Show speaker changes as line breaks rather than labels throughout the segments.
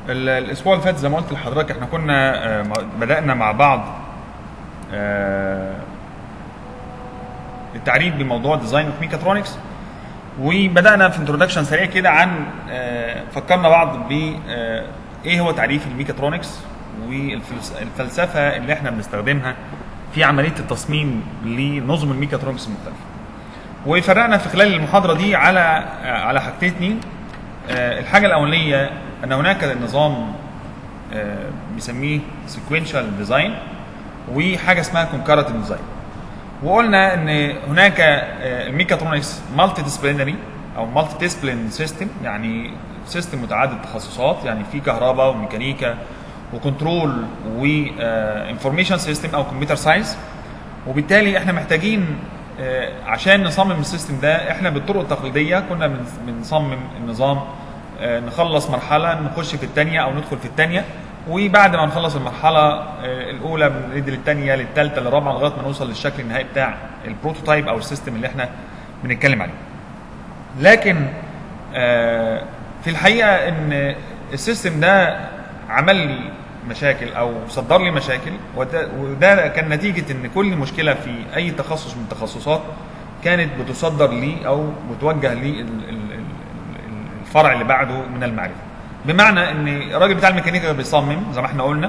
ال- الاسبوع اللي فات زي ما قلت لحضرتك احنا كنا آه، م- بدانا مع بعض آه، التعريف بموضوع ديزاين اوف ميكاترونكس وبدانا في انتروداكشن سريع كده عن آه، فكرنا بعض ب آه، ايه هو تعريف الميكاترونكس والفلسفه اللي احنا بنستخدمها في عمليه التصميم لنظم الميكاترونكس المختلفه. وفرقنا في خلال المحاضره دي على آه، على حاجتين اتنين آه، الحاجه الاولانيه ان هناك نظام آه، بنسميه سيكوينشال ديزاين وحاجه اسمها كونكارت ديزاين وقلنا ان هناك آه، الميكاترونكس مالتي ديسبلينري او مالتي ديسبلين سيستم يعني سيستم متعدد التخصصات يعني في كهرباء وميكانيكا وكنترول وانفورميشن سيستم او كمبيوتر ساينس وبالتالي احنا محتاجين آه، عشان نصمم السيستم ده احنا بالطرق التقليديه كنا بن- بنصمم النظام آه، نخلص مرحله نخش في الثانيه او ندخل في الثانيه وبعد ما نخلص المرحله آه، الاولى بنريد للثانيه للثالثه للرابعه لغايه ما نوصل للشكل النهائي بتاع البروتوتايب او السيستم اللي احنا بنتكلم عليه. لكن آه، في الحقيقه ان السيستم ده عمل لي مشاكل او صدر لي مشاكل وده, وده كان نتيجه ان كل مشكله في اي تخصص من التخصصات كانت بتصدر لي او بتوجه لي ال- ال- ال- ال- الفرع اللي بعده من المعرفه. بمعنى ان الراجل بتاع الميكانيكا بيصمم زي ما احنا قلنا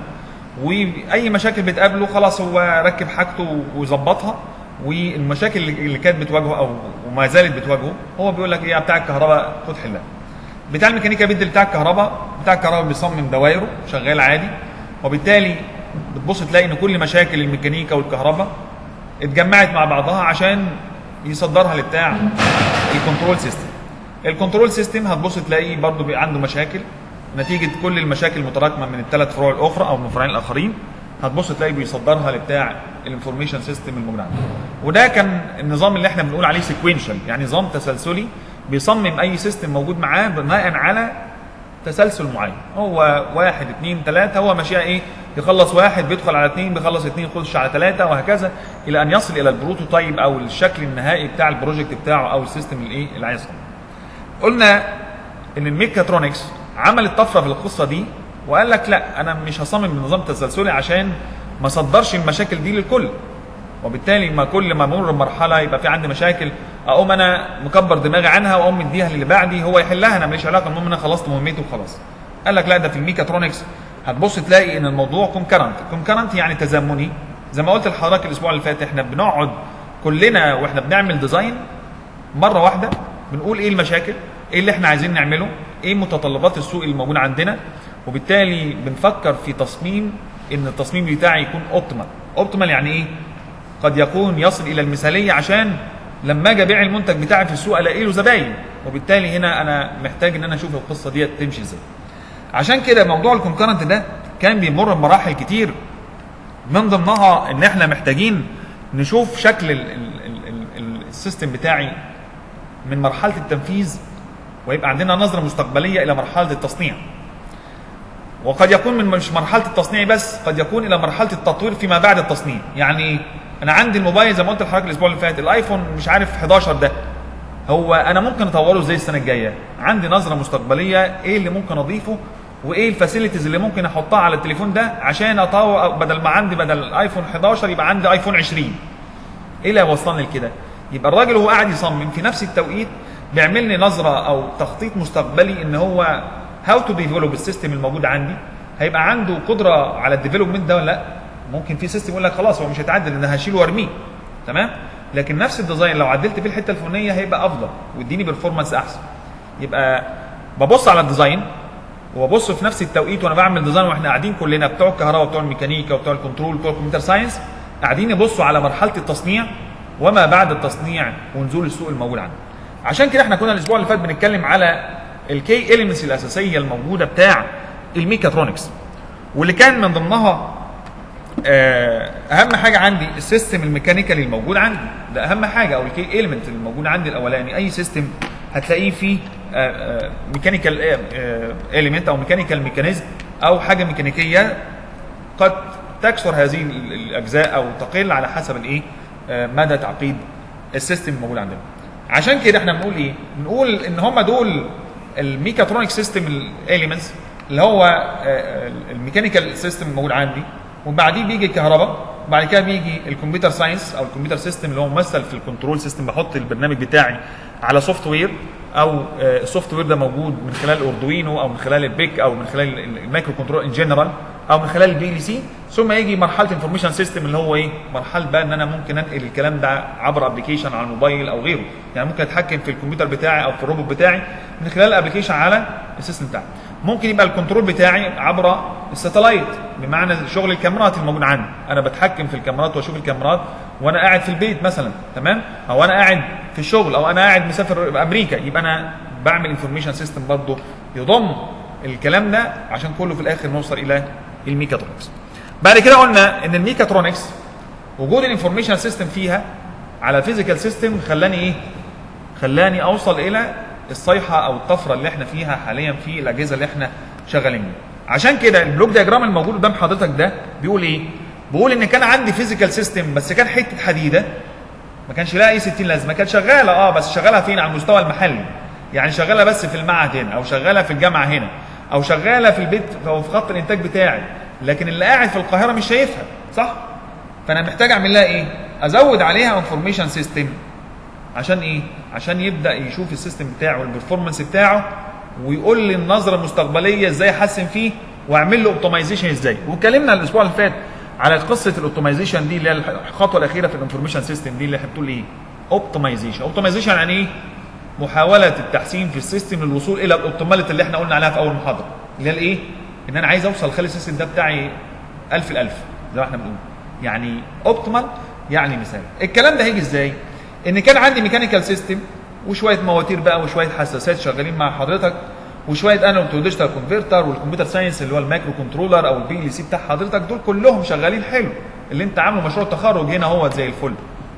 واي مشاكل بتقابله خلاص هو ركب حاجته وظبطها والمشاكل اللي اللي كانت بتواجهه او وما زالت بتواجهه هو بيقول لك ايه بتاع الكهرباء خد حلها بتاع الميكانيكا بيدي بتاع الكهرباء بتاع الكهرباء بيصمم دوايره شغال عادي وبالتالي بتبص تلاقي ان كل مشاكل الميكانيكا والكهرباء اتجمعت مع بعضها عشان يصدرها لبتاع الكنترول سيستم الكنترول سيستم هتبص تلاقيه برضه بي- عنده مشاكل نتيجه كل المشاكل المتراكمه من الثلاث فروع الاخرى او من الفروعين الاخرين هتبص تلاقي بيصدرها لبتاع الانفورميشن سيستم الموجود عنده وده كان النظام اللي احنا بنقول عليه سيكوينشال يعني نظام تسلسلي بيصمم اي سيستم موجود معاه بناء على تسلسل معين هو واحد اثنين ثلاثة هو ماشيها ايه يخلص واحد بيدخل على اثنين بيخلص اثنين يخش على ثلاثة وهكذا الى ان يصل الى البروتوتايب او الشكل النهائي بتاع البروجكت بتاعه او السيستم الايه اللي عايز يصممه. قلنا ان الميكاترونكس عملت طفره في القصه دي وقال لك لا انا مش هصمم بنظام تسلسلي عشان ما صدرش المشاكل دي للكل وبالتالي ما كل ما امر بمرحله يبقى في عندي مشاكل اقوم انا مكبر دماغي عنها واقوم مديها للي بعدي هو يحلها انا ماليش علاقه المهم انا خلصت مهمتي وخلاص قال لك لا ده في الميكاترونكس هتبص تلاقي ان الموضوع كونكرنت كونكرنت يعني تزامني زي ما قلت لحضرتك الاسبوع اللي فات احنا بنقعد كلنا واحنا بنعمل ديزاين مره واحده بنقول ايه المشاكل ايه اللي احنا عايزين نعمله ايه متطلبات السوق اللي موجوده عندنا وبالتالي بنفكر في تصميم ان التصميم بتاعي يكون اوبتيمال اوبتيمال يعني ايه قد يكون يصل الى المثاليه عشان لما اجي ابيع المنتج بتاعي في السوق الاقي له زباين وبالتالي هنا انا محتاج ان انا اشوف القصه ديت تمشي ازاي عشان كده موضوع الكونكرنت ده كان بيمر بمراحل كتير من ضمنها ان احنا محتاجين نشوف شكل ال- ال- ال- ال- ال- السيستم بتاعي من مرحله التنفيذ ويبقى عندنا نظره مستقبليه الى مرحله التصنيع وقد يكون من مش مرحله التصنيع بس قد يكون الى مرحله التطوير فيما بعد التصنيع يعني انا عندي الموبايل زي ما قلت لحضرتك الاسبوع اللي فات الايفون مش عارف 11 ده هو انا ممكن اطوره ازاي السنه الجايه عندي نظره مستقبليه ايه اللي ممكن اضيفه وايه الفاسيلتيز اللي ممكن احطها على التليفون ده عشان اطور بدل ما عندي بدل الايفون 11 يبقى عندي ايفون 20 ايه اللي هيوصلني لكده؟ يبقى الراجل وهو قاعد يصمم في نفس التوقيت بيعمل لي نظره او تخطيط مستقبلي ان هو هاو تو ديفلوب السيستم الموجود عندي هيبقى عنده قدره على الديفلوبمنت ده ولا لا؟ ممكن في سيستم يقول لك خلاص هو مش هيتعدل انا هشيله وارميه تمام؟ لكن نفس الديزاين لو عدلت فيه الحته الفلانيه هيبقى افضل ويديني برفورمانس احسن. يبقى ببص على الديزاين وببص في نفس التوقيت وانا بعمل ديزاين واحنا قاعدين كلنا بتوع الكهرباء وبتوع الميكانيكا وبتوع الكنترول وبتوع الكمبيوتر ساينس قاعدين يبصوا على مرحله التصنيع وما بعد التصنيع ونزول السوق الموجود عندنا. عشان كده احنا كنا الاسبوع اللي فات بنتكلم على الكي اليمنتس الاساسيه الموجوده بتاع الميكاترونكس واللي كان من ضمنها آه، اهم حاجه عندي السيستم الميكانيكالي الموجود عندي ده اهم حاجه او الكي ايلمنت الموجود عندي الاولاني اي سيستم هتلاقيه فيه ميكانيكال ايليمنت او ميكانيكال ميكانيزم او حاجه ميكانيكيه قد تكسر هذه ال- الاجزاء او تقل على حسب الايه آه، مدى تعقيد السيستم الموجود عندنا عشان كده احنا بنقول ايه بنقول ان هم دول الميكاترونيك سيستم الاليمنتس اللي هو آه، الميكانيكال سيستم الموجود عندي وبعديه بيجي الكهرباء بعد كده بيجي الكمبيوتر ساينس او الكمبيوتر سيستم اللي هو ممثل في الكنترول سيستم بحط البرنامج بتاعي على سوفت وير او آه، السوفت وير ده موجود من خلال الاردوينو او من خلال البيك او من خلال ال- المايكرو كنترول ان جنرال او من خلال البي ال سي ثم يجي مرحله انفورميشن سيستم اللي هو ايه مرحله بقى ان انا ممكن انقل الكلام ده عبر ابلكيشن على الموبايل او غيره يعني ممكن اتحكم في الكمبيوتر بتاعي او في الروبوت بتاعي من خلال الابلكيشن على السيستم بتاعي ممكن يبقى الكنترول بتاعي عبر الساتلايت بمعنى شغل الكاميرات الموجود عندي انا بتحكم في الكاميرات واشوف الكاميرات وانا قاعد في البيت مثلا تمام او انا قاعد في الشغل او انا قاعد مسافر امريكا يبقى انا بعمل انفورميشن سيستم برضه يضم الكلام ده عشان كله في الاخر نوصل الى الميكاترونكس بعد كده قلنا ان الميكاترونكس وجود الانفورميشن سيستم فيها على فيزيكال سيستم خلاني ايه خلاني اوصل الى الصيحه او الطفره اللي احنا فيها حاليا في الاجهزه اللي احنا شغالين بيها عشان كده البلوك دياجرام الموجود قدام حضرتك ده بيقول ايه بيقول ان كان عندي فيزيكال سيستم بس كان حته حديده ما كانش لها اي 60 لازمه كانت شغاله اه بس شغاله فين على المستوى المحلي يعني شغاله بس في المعهد هنا او شغاله في الجامعه هنا او شغاله في البيت او في خط الانتاج بتاعي لكن اللي قاعد في القاهره مش شايفها صح فانا محتاج اعمل لها ايه ازود عليها انفورميشن سيستم عشان ايه عشان يبدا يشوف السيستم بتاعه والبرفورمانس بتاعه ويقول لي النظره المستقبليه ازاي احسن فيه واعمل له اوبتمايزيشن ازاي واتكلمنا الاسبوع اللي فات على قصه الاوبتمايزيشن دي اللي هي الخطوه الاخيره في الانفورميشن سيستم دي اللي احنا بتقول ايه اوبتمايزيشن اوبتمايزيشن يعني ايه محاوله التحسين في السيستم للوصول الى الاوبتيماليتي اللي احنا قلنا عليها في اول محاضره اللي هي الايه ان انا عايز اوصل اخلي السيستم ده بتاعي 1000 الالف زي ما احنا بنقول يعني اوبتيمال يعني مثال الكلام ده هيجي ازاي ان كان عندي ميكانيكال سيستم وشويه مواتير بقى وشويه حساسات شغالين مع حضرتك وشويه انالوج تو ديجيتال كونفرتر والكمبيوتر ساينس اللي هو المايكرو كنترولر او البي ال سي بتاع حضرتك دول كلهم شغالين حلو اللي انت عامله مشروع التخرج هنا هو زي الفل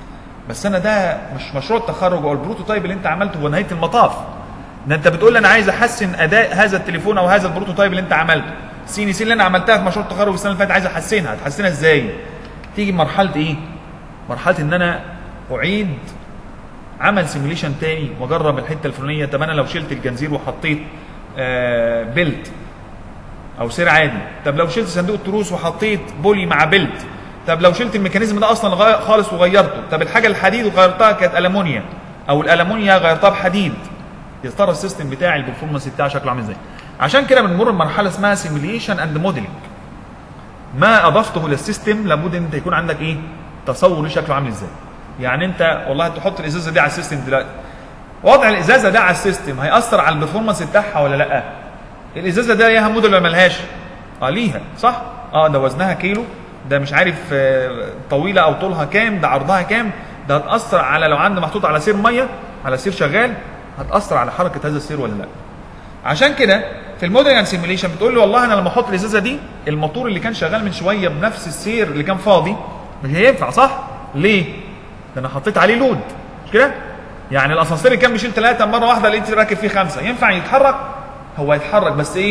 بس انا ده مش مشروع التخرج او البروتوتايب اللي انت عملته هو نهايه المطاف ده انت بتقول لي انا عايز احسن اداء هذا التليفون او هذا البروتوتايب اللي انت عملته سي سي اللي انا عملتها في مشروع التخرج السنه اللي فاتت عايز احسنها هتحسنها ازاي تيجي مرحله ايه مرحله ان انا اعيد عمل سيموليشن تاني واجرب الحته الفلانيه طب انا لو شلت الجنزير وحطيت آه بيلت او سير عادي طب لو شلت صندوق التروس وحطيت بولي مع بيلت طب لو شلت الميكانيزم ده اصلا غير خالص وغيرته طب الحاجه الحديد وغيرتها كانت المونيا او الالمونيا غيرتها بحديد يا ترى السيستم بتاعي البرفورمانس بتاعه شكله عامل ازاي عشان كده بنمر بمرحله اسمها سيميليشن اند موديلنج ما اضفته للسيستم لابد ان انت يكون عندك ايه تصور ليه شكله عامل ازاي يعني انت والله تحط الازازه دي على السيستم دلوقتي وضع الازازه ده على السيستم هياثر على البرفورمانس بتاعها ولا لا الازازه ده ليها موديل ولا ملهاش اه ليها صح اه ده وزنها كيلو ده مش عارف آه، طويله او طولها كام ده عرضها كام ده هتاثر على لو عندي محطوط على سير ميه على سير شغال هتاثر على حركه هذا السير ولا لا عشان كده في الموديل اند سيميليشن بتقول لي والله انا لما احط الازازه دي الموتور اللي كان شغال من شويه بنفس السير اللي كان فاضي مش هينفع صح ليه ده انا حطيت عليه لود مش كده يعني الاسانسير اللي كان بيشيل ثلاثه مره واحده لقيت راكب فيه خمسه ينفع يتحرك هو يتحرك بس ايه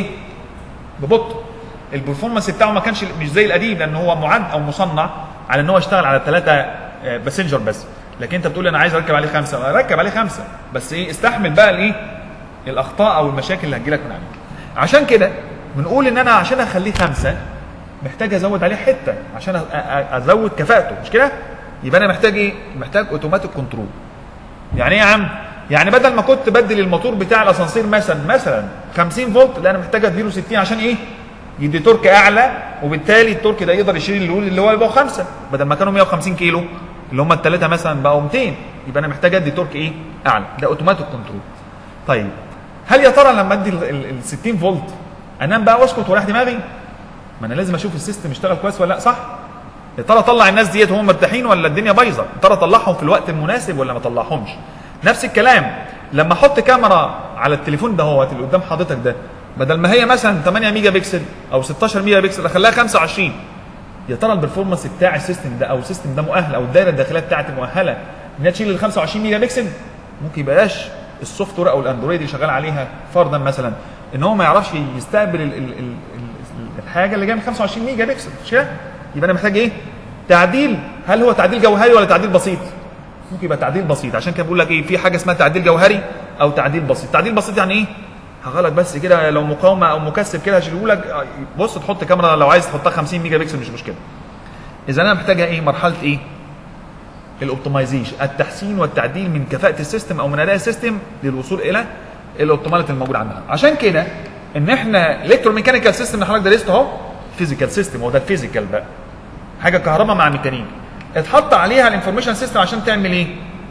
ببطء البرفورمانس بتاعه ما كانش مش زي القديم لان هو معد او مصنع على ان هو يشتغل على ثلاثه باسنجر بس لكن انت بتقول انا عايز اركب عليه خمسه اركب عليه خمسه بس ايه استحمل بقى الايه الاخطاء او المشاكل اللي هتجيلك من عليه عشان كده بنقول ان انا عشان اخليه خمسه محتاج ازود عليه حته عشان أ- أ- ازود كفاءته مش كده يبقى انا محتاج ايه محتاج اوتوماتيك كنترول يعني ايه يا عم يعني بدل ما كنت بدل الموتور بتاع الاسانسير مثلا مثلا 50 فولت لا انا محتاج اديله 60 عشان ايه يدي تورك اعلى وبالتالي التورك ده يقدر يشيل اللود اللي هو يبقى 5 بدل ما كانوا 150 كيلو اللي هم الثلاثه مثلا بقوا 200 يبقى انا محتاج ادي تورك ايه اعلى ده اوتوماتيك كنترول طيب هل يا ترى لما ادي ال 60 فولت انام بقى واسكت وراح دماغي ما انا لازم اشوف السيستم اشتغل كويس ولا لا صح يا ترى اطلع الناس ديت وهم مرتاحين ولا الدنيا بايظه يا ترى اطلعهم في الوقت المناسب ولا ما اطلعهمش نفس الكلام لما احط كاميرا على التليفون ده هو اللي قدام حضرتك ده بدل ما هي مثلا 8 ميجا بكسل او 16 ميجا بكسل اخليها 25 يا ترى البرفورمانس بتاع السيستم ده او السيستم ده مؤهل او الدايره الداخليه بتاعتي مؤهله انها تشيل ال 25 ميجا بكسل ممكن يبقاش السوفت وير او الاندرويد اللي شغال عليها فرضا مثلا ان هو ما يعرفش يستقبل ال ال ال ال الحاجه اللي جايه من 25 ميجا بكسل مش كده؟ يبقى انا محتاج ايه؟ تعديل هل هو تعديل جوهري ولا تعديل بسيط؟ ممكن يبقى تعديل بسيط عشان كده بقول لك ايه في حاجه اسمها تعديل جوهري او تعديل بسيط تعديل بسيط يعني ايه هغلق بس كده لو مقاومه او مكثف كده هشيله لك آه، بص تحط كاميرا لو عايز تحطها 50 ميجا بكسل مش مشكله اذا انا محتاجه ايه مرحله ايه الاوبتمايزيشن التحسين والتعديل من كفاءه السيستم او من اداء السيستم للوصول الى الاوبتيماليتي الموجود عندنا عشان كده ان احنا الكتروميكانيكال سيستم اللي حضرتك درسته اهو فيزيكال سيستم هو ده الفيزيكال بقى حاجه كهرباء مع ميكانيكا اتحط عليها الانفورميشن سيستم عشان تعمل ايه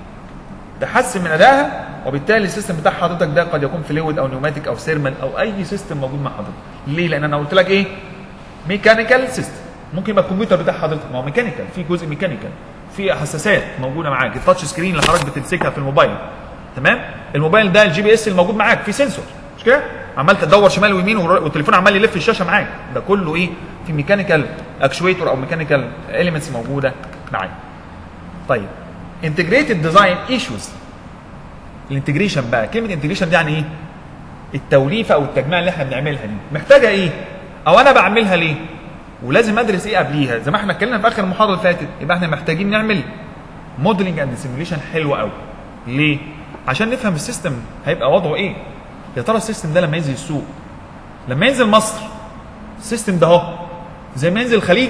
تحسن من ادائها وبالتالي السيستم بتاع حضرتك ده قد يكون فلويد او نيوماتيك او سيرمال او اي سيستم موجود مع حضرتك ليه لان انا قلت لك ايه ميكانيكال سيستم ممكن يبقى الكمبيوتر بتاع حضرتك ما هو ميكانيكال في جزء ميكانيكال في حساسات موجوده معاك التاتش سكرين اللي حضرتك بتمسكها في الموبايل تمام الموبايل ده الجي بي اس الموجود معاك في سنسور مش كده عمال تدور شمال ويمين والر- والتليفون عمال يلف الشاشه معاك ده كله ايه في ميكانيكال اكشويتور او ميكانيكال اليمنتس موجوده معاك طيب انتجريتد ديزاين ايشوز الانتجريشن بقى كلمه انتجريشن دي يعني ايه التوليفه او التجميع اللي احنا بنعملها دي محتاجه ايه او انا بعملها ليه ولازم ادرس ايه قبليها زي ما احنا اتكلمنا في اخر المحاضره اللي فاتت يبقى احنا محتاجين نعمل موديلنج اند سيميوليشن حلو قوي ليه عشان نفهم السيستم هيبقى وضعه ايه يا ترى السيستم ده لما ينزل السوق لما ينزل مصر السيستم ده اهو زي ما ينزل الخليج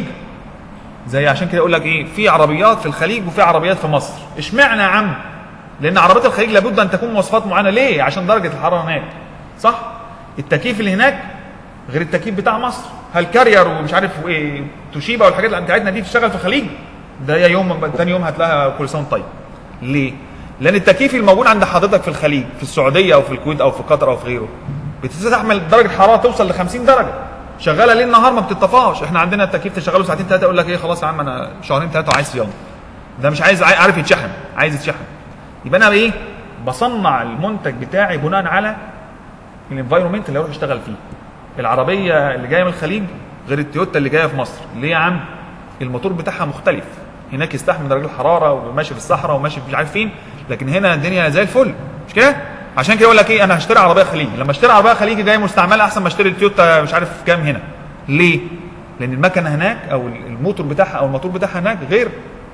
زي عشان كده يقول لك ايه في عربيات في الخليج وفي عربيات في مصر اشمعنى يا عم لان عربيات الخليج لابد ان تكون مواصفات معينه ليه عشان درجه الحراره هناك صح التكييف اللي هناك غير التكييف بتاع مصر هل كارير ومش عارف ايه توشيبا والحاجات اللي بتاعتنا دي تشتغل في الخليج ده يا يوم ثاني يوم هتلاقيها كل سنه وأنت طيب ليه لان التكييف الموجود عند حضرتك في الخليج في السعوديه او في الكويت او في قطر او في غيره بتستحمل درجه حراره توصل ل 50 درجه شغاله ليل نهار ما بتطفاش احنا عندنا التكييف تشغله ساعتين ثلاثه يقول لك ايه خلاص يا عم انا شهرين ثلاثه وعايز صيانه ده مش عايز عاي- عارف يتشحن عايز يتشحن يبقى انا ايه بصنع المنتج بتاعي بناء على الانفايرمنت اللي اروح اشتغل فيه العربيه اللي جايه من الخليج غير التويوتا اللي جايه في مصر ليه يا عم الموتور بتاعها مختلف هناك يستحمل درجه الحراره وماشي في الصحراء وماشي في مش عارف فين لكن هنا الدنيا زي الفل مش كده عشان كده يقول لك ايه انا هشتري عربيه خليجي لما اشتري عربيه خليجي جايه مستعمله احسن ما اشتري التويوتا مش عارف كام هنا ليه لان المكنه هناك او الموتور بتاعها او الموتور بتاعها هناك غير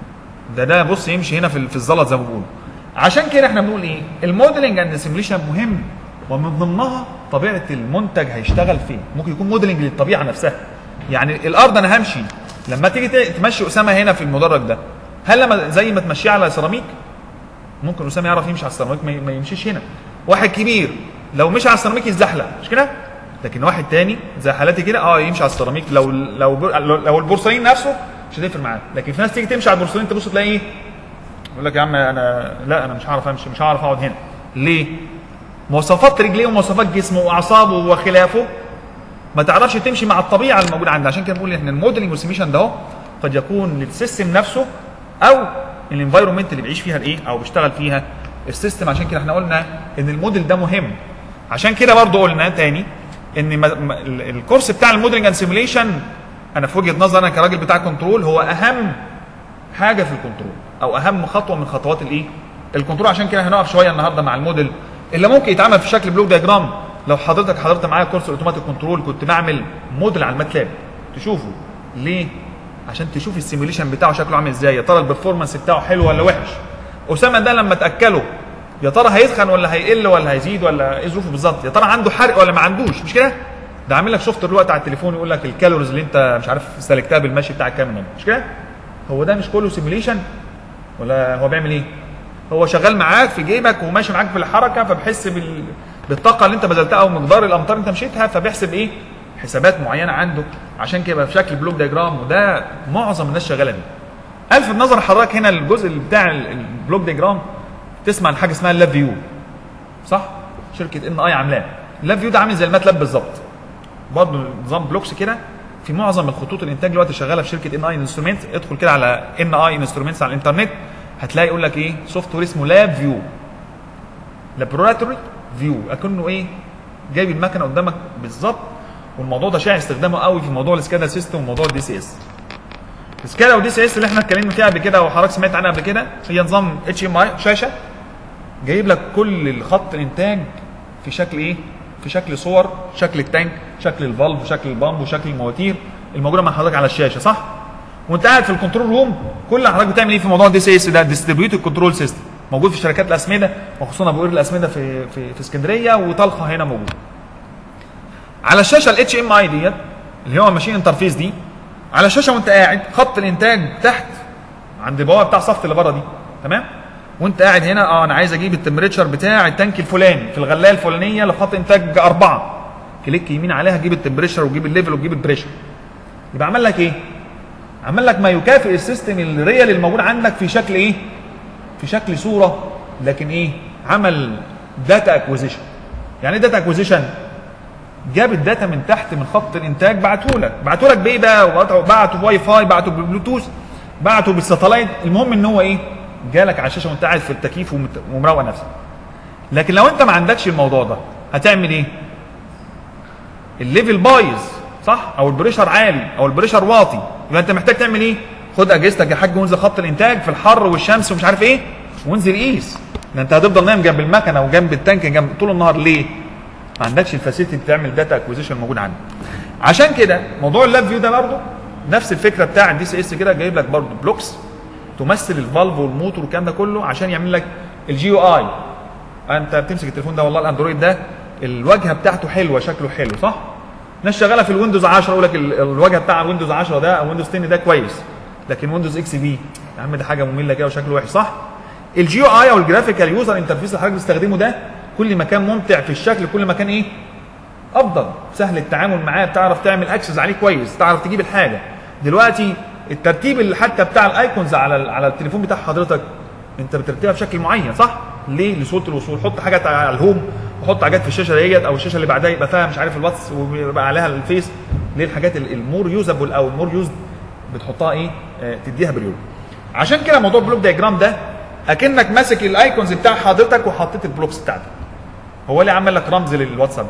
ده ده بص يمشي هنا في في الزلط زي ما بيقولوا عشان كده احنا بنقول ايه الموديلنج اند سيميوليشن مهم ومن ضمنها طبيعه المنتج هيشتغل فين ممكن يكون موديلنج للطبيعه نفسها يعني الارض انا همشي لما تيجي ت- تمشي اسامه هنا في المدرج ده هل لما زي ما تمشيه على سيراميك ممكن اسامه يعرف يمشي على السيراميك ما ي- ما يمشيش هنا واحد كبير لو مشي على السيراميك يتزحلق مش كده لكن واحد تاني زي حالاتي كده اه يمشي على السيراميك لو لو لو, لو البورسلين نفسه مش هتفرق معاه لكن في ناس تيجي تمشي على البورسلين تبص تلاقي ايه يقول لك يا عم انا لا انا مش هعرف امشي مش هعرف اقعد هنا ليه مواصفات رجليه ومواصفات جسمه واعصابه وخلافه ما تعرفش تمشي مع الطبيعه الموجوده عندنا عشان كده بنقول ان الموديلنج والسيميشن ده اهو قد يكون للسيستم نفسه او الانفايرمنت اللي بيعيش فيها الايه او بيشتغل فيها السيستم عشان كده احنا قلنا ان الموديل ده مهم عشان كده برضو قلنا تاني ان ما ما ال- الكورس بتاع الموديلنج اند سيميوليشن انا في وجهه نظري انا كراجل بتاع كنترول هو اهم حاجه في الكنترول او اهم خطوه من خطوات الايه الكنترول عشان كده هنقف شويه النهارده مع الموديل اللي ممكن يتعمل في شكل بلوك دياجرام لو حضرتك حضرت معايا كورس الاوتوماتيك كنترول كنت بعمل موديل على الماتلاب تشوفه ليه عشان تشوف السيميوليشن بتاعه شكله عامل ازاي يا ترى البرفورمانس بتاعه حلو ولا وحش اسامه ده لما تاكله يا ترى هيتخن ولا هيقل ولا هيزيد ولا ايه ظروفه بالظبط يا ترى عنده حرق ولا ما عندوش مش كده ده عامل لك شفت دلوقتي على التليفون يقول لك الكالوريز اللي انت مش عارف استهلكتها بالمشي بتاعك كام النهارده مش كده هو ده مش كله سيميوليشن ولا هو بيعمل ايه هو شغال معاك في جيبك وماشي معاك في الحركه فبحس بال... بالطاقه اللي انت بذلتها او مقدار الامتار اللي انت مشيتها فبيحسب ايه حسابات معينه عنده عشان كده يبقى في شكل بلوك دياجرام وده معظم الناس شغاله بيه الفت نظر حضرتك هنا الجزء اللي بتاع ال- البلوك دياجرام تسمع عن حاجه اسمها اللاب فيو صح شركه ان اي عاملاه اللاب فيو ده عامل زي الماتلاب بالظبط برضه نظام بلوكس كده في معظم الخطوط الانتاج دلوقتي شغاله في شركه ان اي انسترومنت ادخل كده على ان اي انسترومنتس على الانترنت هتلاقي يقول لك ايه سوفت وير اسمه لاب فيو لابوراتوري فيو اكنه ايه جايب المكنه قدامك بالظبط والموضوع ده شائع استخدامه قوي في موضوع السكادا سيستم وموضوع الدي سي اس السكادا والدي سي اس اللي احنا اتكلمنا فيها قبل كده وحضرتك سمعت عنها قبل كده هي نظام اتش ام اي شاشه جايب لك كل الخط الانتاج في شكل ايه؟ في شكل صور، شكل التانك، شكل الفالف، وشكل البامب، وشكل المواتير الموجوده مع حضرتك على الشاشه صح؟ وانت قاعد في الكنترول روم كل اللي حضرتك بتعمل ايه في موضوع الدي سي اس ده ديستريبيوتد كنترول سيستم موجود في شركات الاسمده وخصوصا ابو قير الاسمده في في في اسكندريه وطلخه هنا موجود على الشاشه الاتش ام اي ديت اللي هو الماشين انترفيس دي على الشاشه وانت قاعد خط الانتاج تحت عند البوابه بتاع الصفت اللي بره دي تمام وانت قاعد هنا اه انا عايز اجيب التمبريتشر بتاع التانك الفلاني في الغلايه الفلانيه لخط انتاج اربعه كليك يمين عليها تجيب التمبريتشر وتجيب الليفل وتجيب البريشر يبقى عمل لك ايه؟ عمل لك ما يكافئ السيستم الريال الموجود عندك في شكل ايه؟ في شكل صوره لكن ايه؟ عمل داتا اكوزيشن يعني ايه داتا اكوزيشن؟ جاب الداتا من تحت من خط الانتاج بعته لك بعته لك بايه بقى بعته بواي فاي بعته بالبلوتوث بعته بالساتلايت المهم ان هو ايه جالك على الشاشه وانت قاعد في التكييف ومت- ومروق نفسك لكن لو انت ما عندكش الموضوع ده هتعمل ايه الليفل بايظ صح او البريشر عالي او البريشر واطي يبقى انت محتاج تعمل ايه خد اجهزتك يا حاج وانزل خط الانتاج في الحر والشمس ومش عارف ايه وانزل قيس ده انت هتفضل نايم جنب المكنه وجنب التانك جنب طول النهار ليه ما عندكش الفاسيلتي تعمل داتا اكوزيشن موجود عندك عشان كده موضوع اللاب فيو ده برضه نفس الفكره بتاع الدي سي اس كده جايب لك برضه بلوكس تمثل الفالف والموتور والكلام ده كله عشان يعمل لك الجي يو اي انت بتمسك التليفون ده والله الاندرويد ده الواجهه بتاعته حلوه شكله حلو صح ناس شغاله في الويندوز 10 يقول لك ال- الواجهه بتاع ويندوز 10 ده او ويندوز 10 ده كويس لكن ويندوز اكس بي يا عم ده حاجه ممله كده وشكله وحش صح الجي يو اي او الجرافيكال يوزر انترفيس اللي حضرتك بتستخدمه ده كل ما كان ممتع في الشكل كل ما كان ايه افضل سهل التعامل معاه بتعرف تعمل اكسس عليه كويس تعرف تجيب الحاجه دلوقتي الترتيب اللي حتى بتاع الايكونز على ال- على التليفون بتاع حضرتك انت بترتبها بشكل معين صح ليه لسهوله الوصول حط حاجات على الهوم وحط حاجات في الشاشه ديت او الشاشه اللي بعدها يبقى فيها مش عارف الواتس ويبقى عليها الفيس ليه الحاجات ال- المور يوزابل او المور يوزد بتحطها ايه آه تديها بريود عشان كده موضوع البلوك دايجرام ده اكنك ماسك الايكونز بتاع حضرتك وحطيت البلوكس بتاعتك هو ليه عمل لك رمز للواتساب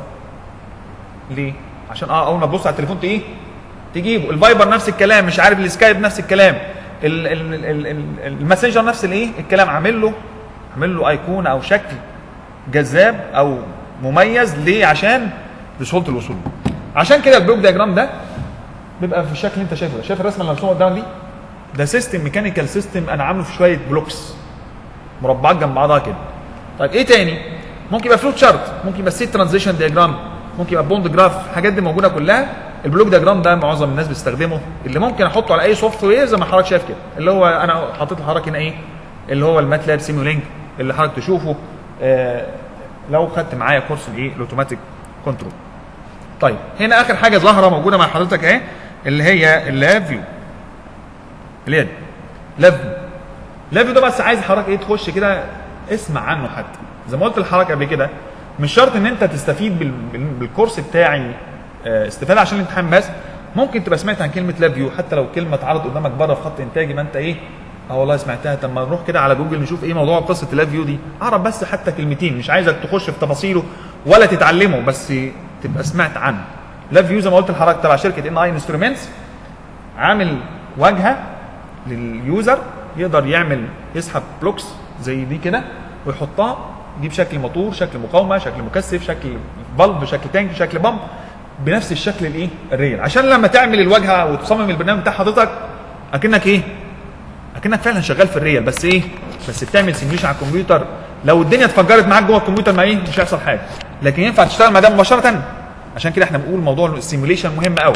ليه عشان اه اول ما تبص على التليفون ت- ايه تجيبه الفايبر نفس الكلام مش عارف السكايب نفس الكلام ال- ال- ال- ال- الماسنجر نفس الايه الكلام عامل له عامل له ايقونه او شكل جذاب او مميز ليه عشان لسهوله الوصول عشان كده البلوك دياجرام ده بيبقى في الشكل اللي انت شايفه ده شايف الرسمه اللي مرسومه قدامك دي ده سيستم ميكانيكال سيستم انا عامله في شويه بلوكس مربعات جنب بعضها كده طيب ايه تاني ممكن يبقى فلوت شارت ممكن يبقى سيت ترانزيشن دياجرام ممكن يبقى بوند جراف الحاجات دي موجوده كلها البلوك دياجرام ده معظم الناس بتستخدمه اللي ممكن احطه على اي سوفت وير زي ما حضرتك شايف كده اللي هو انا حطيت لحضرتك هنا ايه اللي هو الماتلاب سيمولينك اللي حضرتك تشوفه آه لو خدت معايا كورس الايه الاوتوماتيك كنترول طيب هنا اخر حاجه ظاهره موجوده مع حضرتك اهي اللي هي اللاب فيو اللي هي دي. لاب فيو لاب فيو ده بس عايز حضرتك ايه تخش كده اسمع عنه حتى زي ما قلت لحضرتك قبل كده مش شرط ان انت تستفيد بال... بال... بالكورس بتاعي آه، استفاده عشان الامتحان بس ممكن تبقى سمعت عن كلمه لاب فيو حتى لو كلمه اتعرض قدامك بره في خط انتاجي ما انت ايه اه والله سمعتها طب ما نروح كده على جوجل نشوف ايه موضوع قصه اللاب فيو دي اعرف بس حتى كلمتين مش عايزك تخش في تفاصيله ولا تتعلمه بس تبقى سمعت عنه لاب فيو زي ما قلت لحضرتك تبع شركه ان اي انسترومنتس عامل واجهه لليوزر يقدر يعمل يسحب بلوكس زي دي كده ويحطها دي بشكل موتور شكل مقاومه شكل مكثف شكل بلب شكل تانك شكل بامب بنفس الشكل الايه الريل عشان لما تعمل الواجهه وتصمم البرنامج بتاع حضرتك اكنك ايه اكنك فعلا شغال في الريل بس ايه بس بتعمل سيميوليشن على الكمبيوتر لو الدنيا اتفجرت معاك جوه الكمبيوتر ما ايه مش هيحصل حاجه لكن ينفع تشتغل مع ده مباشره عشان كده احنا بنقول موضوع السيميوليشن مهم قوي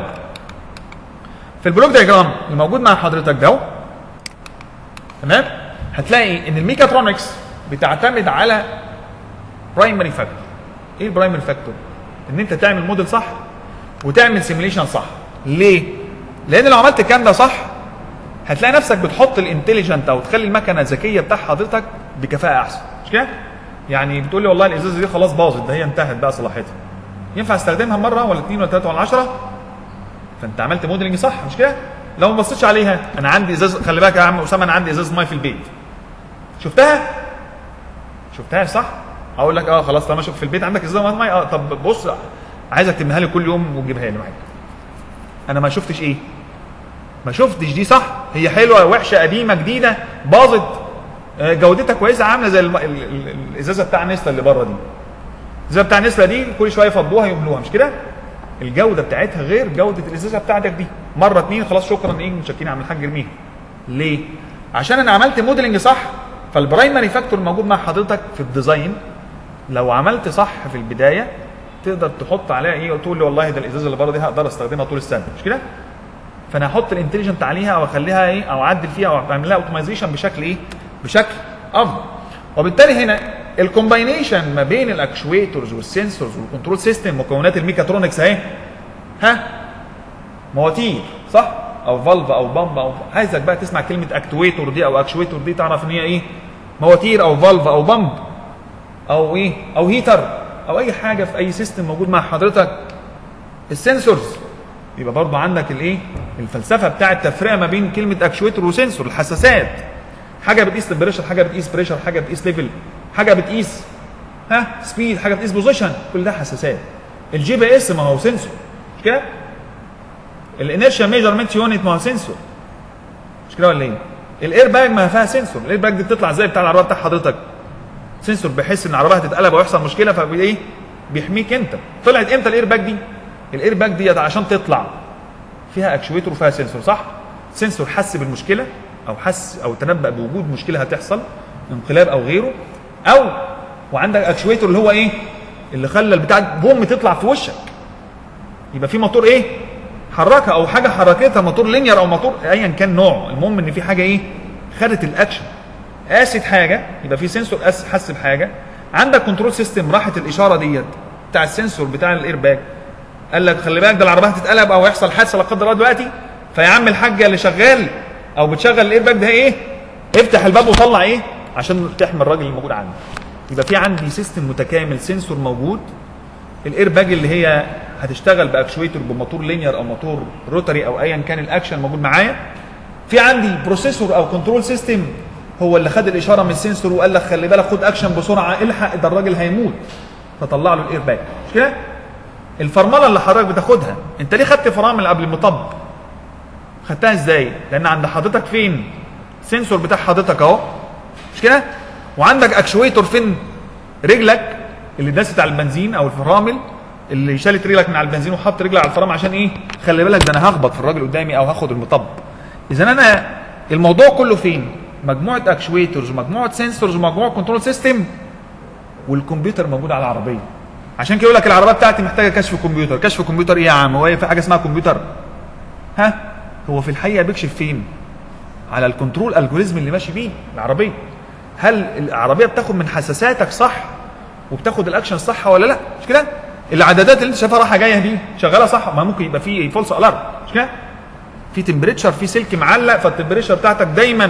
في البلوك دايجرام اللي موجود مع حضرتك ده تمام هتلاقي ان الميكاترونكس بتعتمد على برايمري فاكتور ايه البرايمري فاكتور ان انت تعمل موديل صح وتعمل سيميوليشن صح ليه لان لو عملت الكلام ده صح هتلاقي نفسك بتحط الانتليجنت او تخلي المكنه الذكيه بتاع حضرتك بكفاءه احسن مش كده يعني بتقول لي والله الازازه دي خلاص باظت ده هي انتهت بقى صلاحيتها ينفع استخدمها مره ولا اثنين ولا ثلاثه ولا 10 فانت عملت موديلنج صح مش كده لو ما بصيتش عليها انا عندي ازاز خلي بالك يا عم اسامه انا عندي ازاز ميه في البيت شفتها شفتها صح اقول لك اه خلاص طالما شوف في البيت عندك ازازه ميه اه طب بص عايزك تبنيها لي كل يوم وتجيبها لي معاك انا ما شفتش ايه ما شفتش دي صح هي حلوه وحشه قديمه جديده باظت آه، جودتها كويسه عامله زي الم... ال- ال- الازازه بتاع نسله اللي بره دي الازازه بتاع نسله دي كل شويه يفضوها يملوها مش كده الجوده بتاعتها غير جوده الازازه بتاعتك دي مره اتنين خلاص شكرا ايه متشكرين يا عم الحاج ارميها ليه عشان انا عملت موديلنج صح فالبرايمري فاكتور الموجود مع حضرتك في الديزاين لو عملت صح في البدايه تقدر تحط عليها ايه وتقول لي والله ده الازازه اللي بره دي هقدر استخدمها طول السنه مش كده؟ فانا هحط الانتليجنت عليها او اخليها ايه او اعدل فيها او اعمل لها اوتومايزيشن بشكل ايه؟ بشكل افضل وبالتالي هنا الكومباينيشن ما بين الاكشويتورز والسنسورز والكنترول سيستم مكونات الميكاترونكس اهي ها مواتير صح؟ او فالف او بامب او عايزك بقى تسمع كلمه اكتويتور دي او اكشويتور دي تعرف ان هي ايه؟ مواتير او فالف او بامب او ايه؟ او هيتر او اي حاجه في اي سيستم موجود مع حضرتك السنسورز يبقى برضو عندك الايه؟ الفلسفه بتاع التفرقه ما بين كلمه اكشويتور وسنسور الحساسات حاجه بتقيس البريشر حاجه بتقيس بريشر حاجه بتقيس ليفل حاجه بتقيس ها سبيد حاجه بتقيس بوزيشن كل ده حساسات الجي بي اس ما هو سنسور مش كده؟ الانيرشيا ميجرمنت يونت ما هو سنسور مش كده ولا ايه؟ الاير باج ما فيها سنسور الاير باج دي بتطلع زي بتاع العربيه بتاع حضرتك سنسور بيحس ان العربيه هتتقلب او يحصل مشكله فايه بيحميك انت طلعت امتى الاير باج دي الاير باج دي عشان تطلع فيها اكشويتور وفيها سنسور صح سنسور حس بالمشكله او حس او تنبأ بوجود مشكله هتحصل انقلاب او غيره او وعندك اكشويتور اللي هو ايه اللي خلى البتاع بوم تطلع في وشك يبقى في موتور ايه حركها او حاجه حركتها موتور لينير او موتور ايا كان نوعه المهم ان في حاجه ايه خدت الاكشن قاست حاجه يبقى في سنسور قاس حس بحاجه عندك كنترول سيستم راحت الاشاره ديت بتاع السنسور بتاع الاير باج قال لك خلي بالك ده العربيه هتتقلب او يحصل حادثه لا قدر الله دلوقتي فيا عم الحاجه اللي شغال او بتشغل الاير باج ده ايه افتح الباب وطلع ايه عشان تحمي الراجل اللي موجود عندك يبقى في عندي سيستم متكامل سنسور موجود الاير باج اللي هي هتشتغل باكشويتور بموتور لينير او موتور روتري او ايا كان الاكشن موجود معايا في عندي بروسيسور او كنترول سيستم هو اللي خد الاشاره من السنسور وقال لك خلي بالك خد اكشن بسرعه الحق ده الراجل هيموت فطلع له الاير باج مش كده الفرمله اللي حضرتك بتاخدها انت ليه خدت فرامل قبل المطب خدتها ازاي لان عند حضرتك فين سنسور بتاع حضرتك اهو مش كده وعندك اكشويتور فين رجلك اللي داست على البنزين او الفرامل اللي شالت رجلك من على البنزين وحط رجلك على الفرامل عشان ايه خلي بالك ده انا هخبط في الراجل قدامي او هاخد المطب اذا انا الموضوع كله فين مجموعه اكشويتورز ومجموعه سنسورز ومجموعه كنترول سيستم والكمبيوتر موجود على العربيه عشان كده يقول لك العربيه بتاعتي محتاجه كشف كمبيوتر كشف كمبيوتر ايه يا عم هو في حاجه اسمها كمبيوتر ها هو في الحقيقه بيكشف فين على الكنترول الجوريزم اللي ماشي بيه العربيه هل العربيه بتاخد من حساساتك صح وبتاخد الاكشن صح ولا لا مش كده العدادات اللي انت شايفها رايحه جايه دي شغاله صح ما ممكن يبقى في فولس الارم مش كده في تمبريتشر في سلك معلق فالتمبريتشر بتاعتك دايما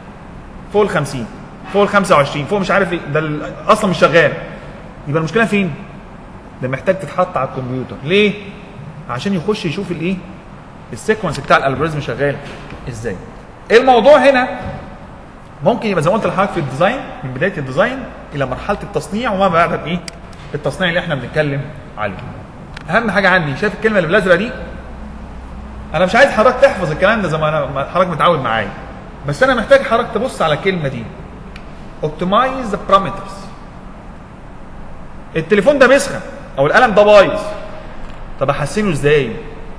فوق ال 50 فوق ال 25 فوق مش عارف ايه ده اصلا مش شغال يبقى المشكله فين ده محتاج تتحط على الكمبيوتر ليه عشان يخش يشوف الايه السيكونس بتاع الالجوريزم شغال ازاي الموضوع هنا ممكن يبقى زي ما قلت لحضرتك في الديزاين من بدايه الديزاين الى مرحله التصنيع وما بعد ايه التصنيع اللي احنا بنتكلم عليه اهم حاجه عندي شايف الكلمه اللي بالازرق دي انا مش عايز حضرتك تحفظ الكلام ده زي ما انا حضرتك متعود معايا بس انا محتاج حضرتك تبص على الكلمه دي اوبتمايز ذا بارامترز التليفون ده بيسخن او القلم ده بايظ طب احسنه ازاي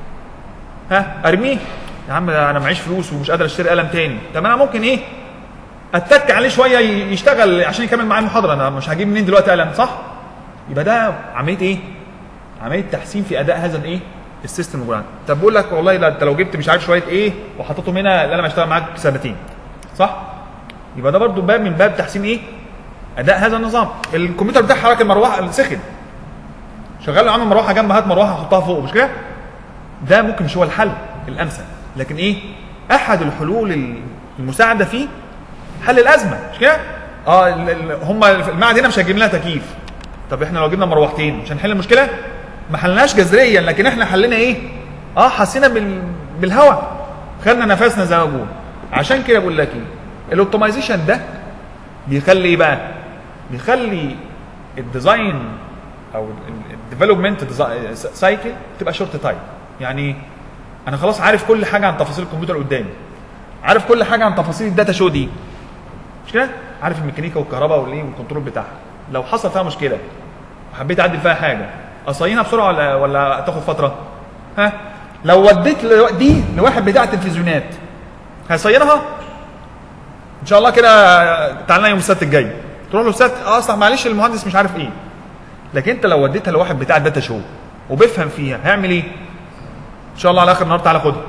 ها ارميه يا عم انا معيش فلوس ومش قادر اشتري قلم تاني طب انا ممكن ايه اتك عليه شويه يشتغل عشان يكمل معايا المحاضره انا مش هجيب منين دلوقتي قلم صح يبقى ده عمليه ايه عمليه تحسين في اداء هذا الايه السيستم الموجود طب بقول لك والله لا انت لو جبت مش عارف شويه ايه وحطيتهم هنا اللي انا بشتغل معاك سنتين صح يبقى ده برضو باب من باب تحسين ايه اداء هذا النظام الكمبيوتر بتاع حركه المروحه سخن شغال له عامل مروحه جنب هات مروحه حطها فوق مش كده ده ممكن مش هو الحل الامثل لكن ايه احد الحلول المساعده فيه حل الازمه مش كده اه هم المعهد هنا مش هيجيب لنا تكييف طب احنا لو جبنا مروحتين مش هنحل المشكله ما حلناش جذريا لكن احنا حلينا ايه اه حسينا بال... بالهواء خدنا نفسنا زي ما بقول عشان كده بقول لك ايه الاوبتمايزيشن ده بيخلي ايه بقى بيخلي الديزاين او الديفلوبمنت سايكل تبقى شورت تايم يعني انا خلاص عارف كل حاجه عن تفاصيل الكمبيوتر قدامي عارف كل حاجه عن تفاصيل الداتا شو دي مش كده عارف الميكانيكا والكهرباء والايه والكنترول بتاعها لو حصل فيها مشكله وحبيت اعدل فيها حاجه اصينها بسرعه ولا ولا تاخد فتره ها لو وديت دي لواحد بتاع تلفزيونات هيصينها ان شاء الله كده تعالى يوم السبت الجاي تروح له السبت اصلا معلش المهندس مش عارف ايه لكن انت لو وديتها لواحد بتاع داتا شو وبيفهم فيها هيعمل ايه ان شاء الله على اخر النهار تعالى خدها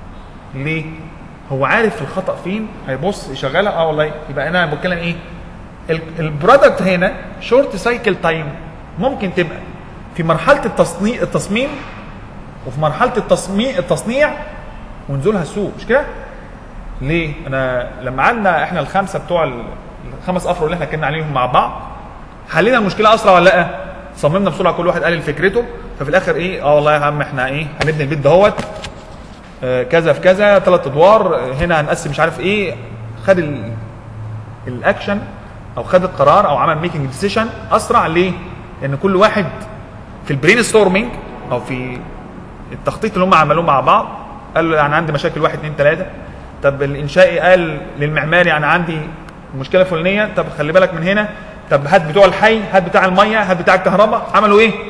ليه هو عارف الخطا فين هيبص يشغلها اه والله يبقى انا بتكلم ايه البرودكت هنا شورت سايكل تايم ممكن تبقى في مرحله التصنيع التصميم وفي مرحله التصميم التصنيع ونزولها السوق مش كده؟ ليه؟ انا لما قعدنا احنا الخمسه بتوع ال- الخمس افرع اللي احنا اتكلمنا عليهم مع بعض حلينا المشكله اسرع ولا لا؟ صممنا بسرعه كل واحد قال فكرته ففي الاخر ايه؟ اه والله يا عم احنا ايه؟ هنبني البيت دهوت آه، كذا في كذا ثلاث ادوار آه، هنا هنقسم مش عارف ايه خد ال- الاكشن او خد القرار او عمل ميكنج ديسيشن اسرع ليه؟ لان كل واحد في البرين ستورمنج او في التخطيط اللي هم عملوه مع بعض قال له انا عندي مشاكل واحد اثنين ثلاثه طب الانشائي قال للمعماري انا عندي مشكله فلانيه طب خلي بالك من هنا طب هات بتوع الحي هات بتاع الميه هات بتاع الكهرباء عملوا ايه؟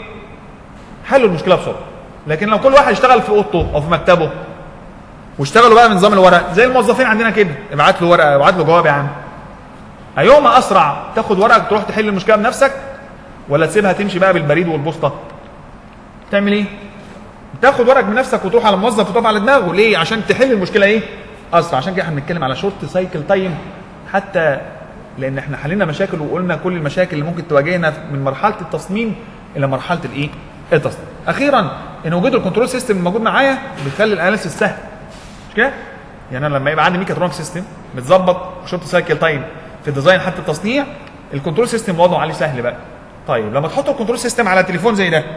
حلوا المشكله بسرعه لكن لو كل واحد اشتغل في اوضته او في مكتبه واشتغلوا بقى بنظام الورق زي الموظفين عندنا كده ابعت له ورقه ابعت له جواب يا عم ايهما اسرع تاخد ورقك تروح تحل المشكله بنفسك ولا تسيبها تمشي بقى بالبريد والبوسطه تعمل ايه تاخد ورقك بنفسك وتروح على موظف وتقف على دماغه ليه عشان تحل المشكله ايه اسرع عشان كده احنا بنتكلم على شورت سايكل تايم حتى لان احنا حلينا مشاكل وقلنا كل المشاكل اللي ممكن تواجهنا من مرحله التصميم الى مرحله الايه التصميم اخيرا ان وجود الكنترول سيستم الموجود معايا بيخلي الاناليسيس سهل مش كده يعني انا لما يبقى عندي ميكاترونيك سيستم متظبط شورت سايكل تايم في الديزاين حتى التصنيع الكنترول سيستم وضعه عليه سهل بقى طيب لما تحط الكنترول سيستم على تليفون زي ده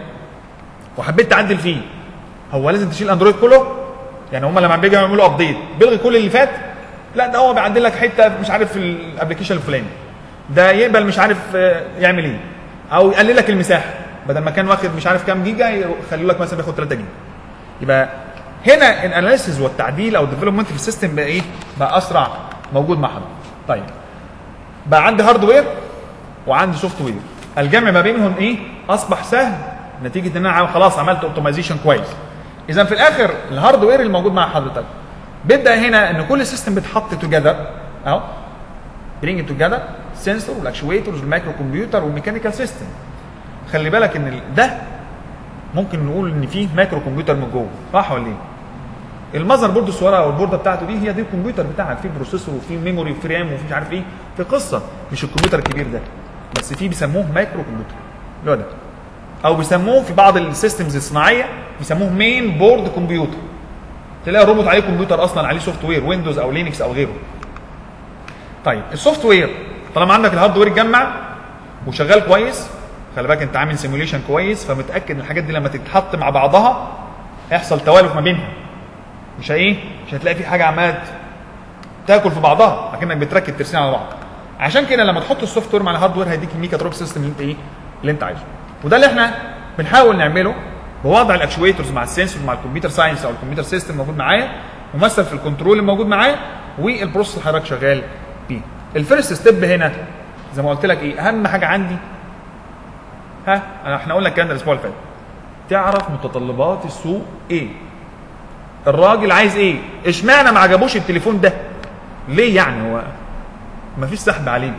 وحبيت تعدل فيه هو لازم تشيل اندرويد كله يعني هم لما بيجوا يعملوا ابديت بيلغي كل اللي فات لا ده هو بيعدل لك حته مش عارف في الابلكيشن الفلاني ده يقبل مش عارف آه، يعمل ايه او يقلل لك المساحه بدل ما كان واخد مش عارف كام جيجا يخلي لك مثلا بياخد 3 جيجا يبقى هنا الاناليسيز والتعديل او الديفلوبمنت في السيستم بقى ايه بقى اسرع موجود مع حضرتك طيب بقى عندي هاردوير وعندي سوفت وير الجمع ما بينهم ايه اصبح سهل نتيجه ان انا عم- خلاص عملت اوبتمايزيشن كويس اذا في الاخر الهاردوير الموجود مع حضرتك بيبدا هنا ان كل سيستم بيتحط توجذر اهو برينج توجذر سنسور والاكشويترز والمايكرو كمبيوتر والميكانيكال سيستم خلي بالك ان ال- ده ممكن نقول ان فيه مايكرو كمبيوتر من جوه صح ولا ايه؟ المذر بورد الصغيره او البورده بتاعته دي هي دي الكمبيوتر بتاعك فيه بروسيسور وفيه ميموري وفيه رام وفيه مش عارف ايه في قصه مش الكمبيوتر الكبير ده بس فيه بيسموه مايكرو كمبيوتر اللي هو ده او بيسموه في بعض السيستمز الصناعيه بيسموه مين بورد كمبيوتر تلاقي الروبوت عليه كمبيوتر اصلا عليه سوفت وير ويندوز او لينكس او غيره طيب السوفت وير طالما عندك الهاردوير اتجمع وشغال كويس خلي بالك انت عامل سيموليشن كويس فمتاكد ان الحاجات دي لما تتحط مع بعضها هيحصل توالف ما بينها مش ايه مش هتلاقي في حاجه عماله تاكل في بعضها اكنك بتركب ترسين على بعض عشان كده لما تحط السوفت وير مع الهاردوير هيديك الميكاتروب سيستم اللي انت ايه اللي انت عايزه وده اللي احنا بنحاول نعمله بوضع الاكشويترز مع السنسور مع الكمبيوتر ساينس او الكمبيوتر سيستم موجود معايا ممثل في الكنترول الموجود معايا والبروسيس اللي حضرتك شغال بيه الفيرست ستيب هنا زي ما قلت لك ايه اهم حاجه عندي ها أنا- احنا قلنا الكلام ده الاسبوع اللي فات تعرف متطلبات السوق ايه الراجل عايز ايه اشمعنى ما عجبوش التليفون ده ليه يعني هو ما فيش سحب عليه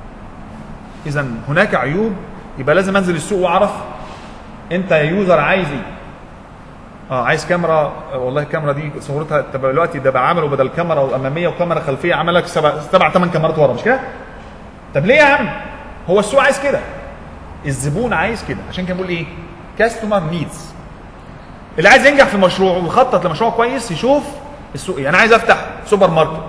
اذا هناك عيوب يبقى لازم انزل السوق واعرف انت يا يوزر عايز ايه اه عايز كاميرا آه، والله الكاميرا دي صورتها طب دلوقتي ده بقى عملوا بدل كاميرا اماميه وكاميرا خلفيه عمل لك سبع سبع ثمان كاميرات ورا مش كده؟ طب ليه يا عم؟ هو السوق عايز كده الزبون عايز كده عشان كده بقول ايه؟ كاستمر نيدز اللي عايز ينجح في مشروع ويخطط لمشروع كويس يشوف السوق ايه انا عايز افتح سوبر ماركت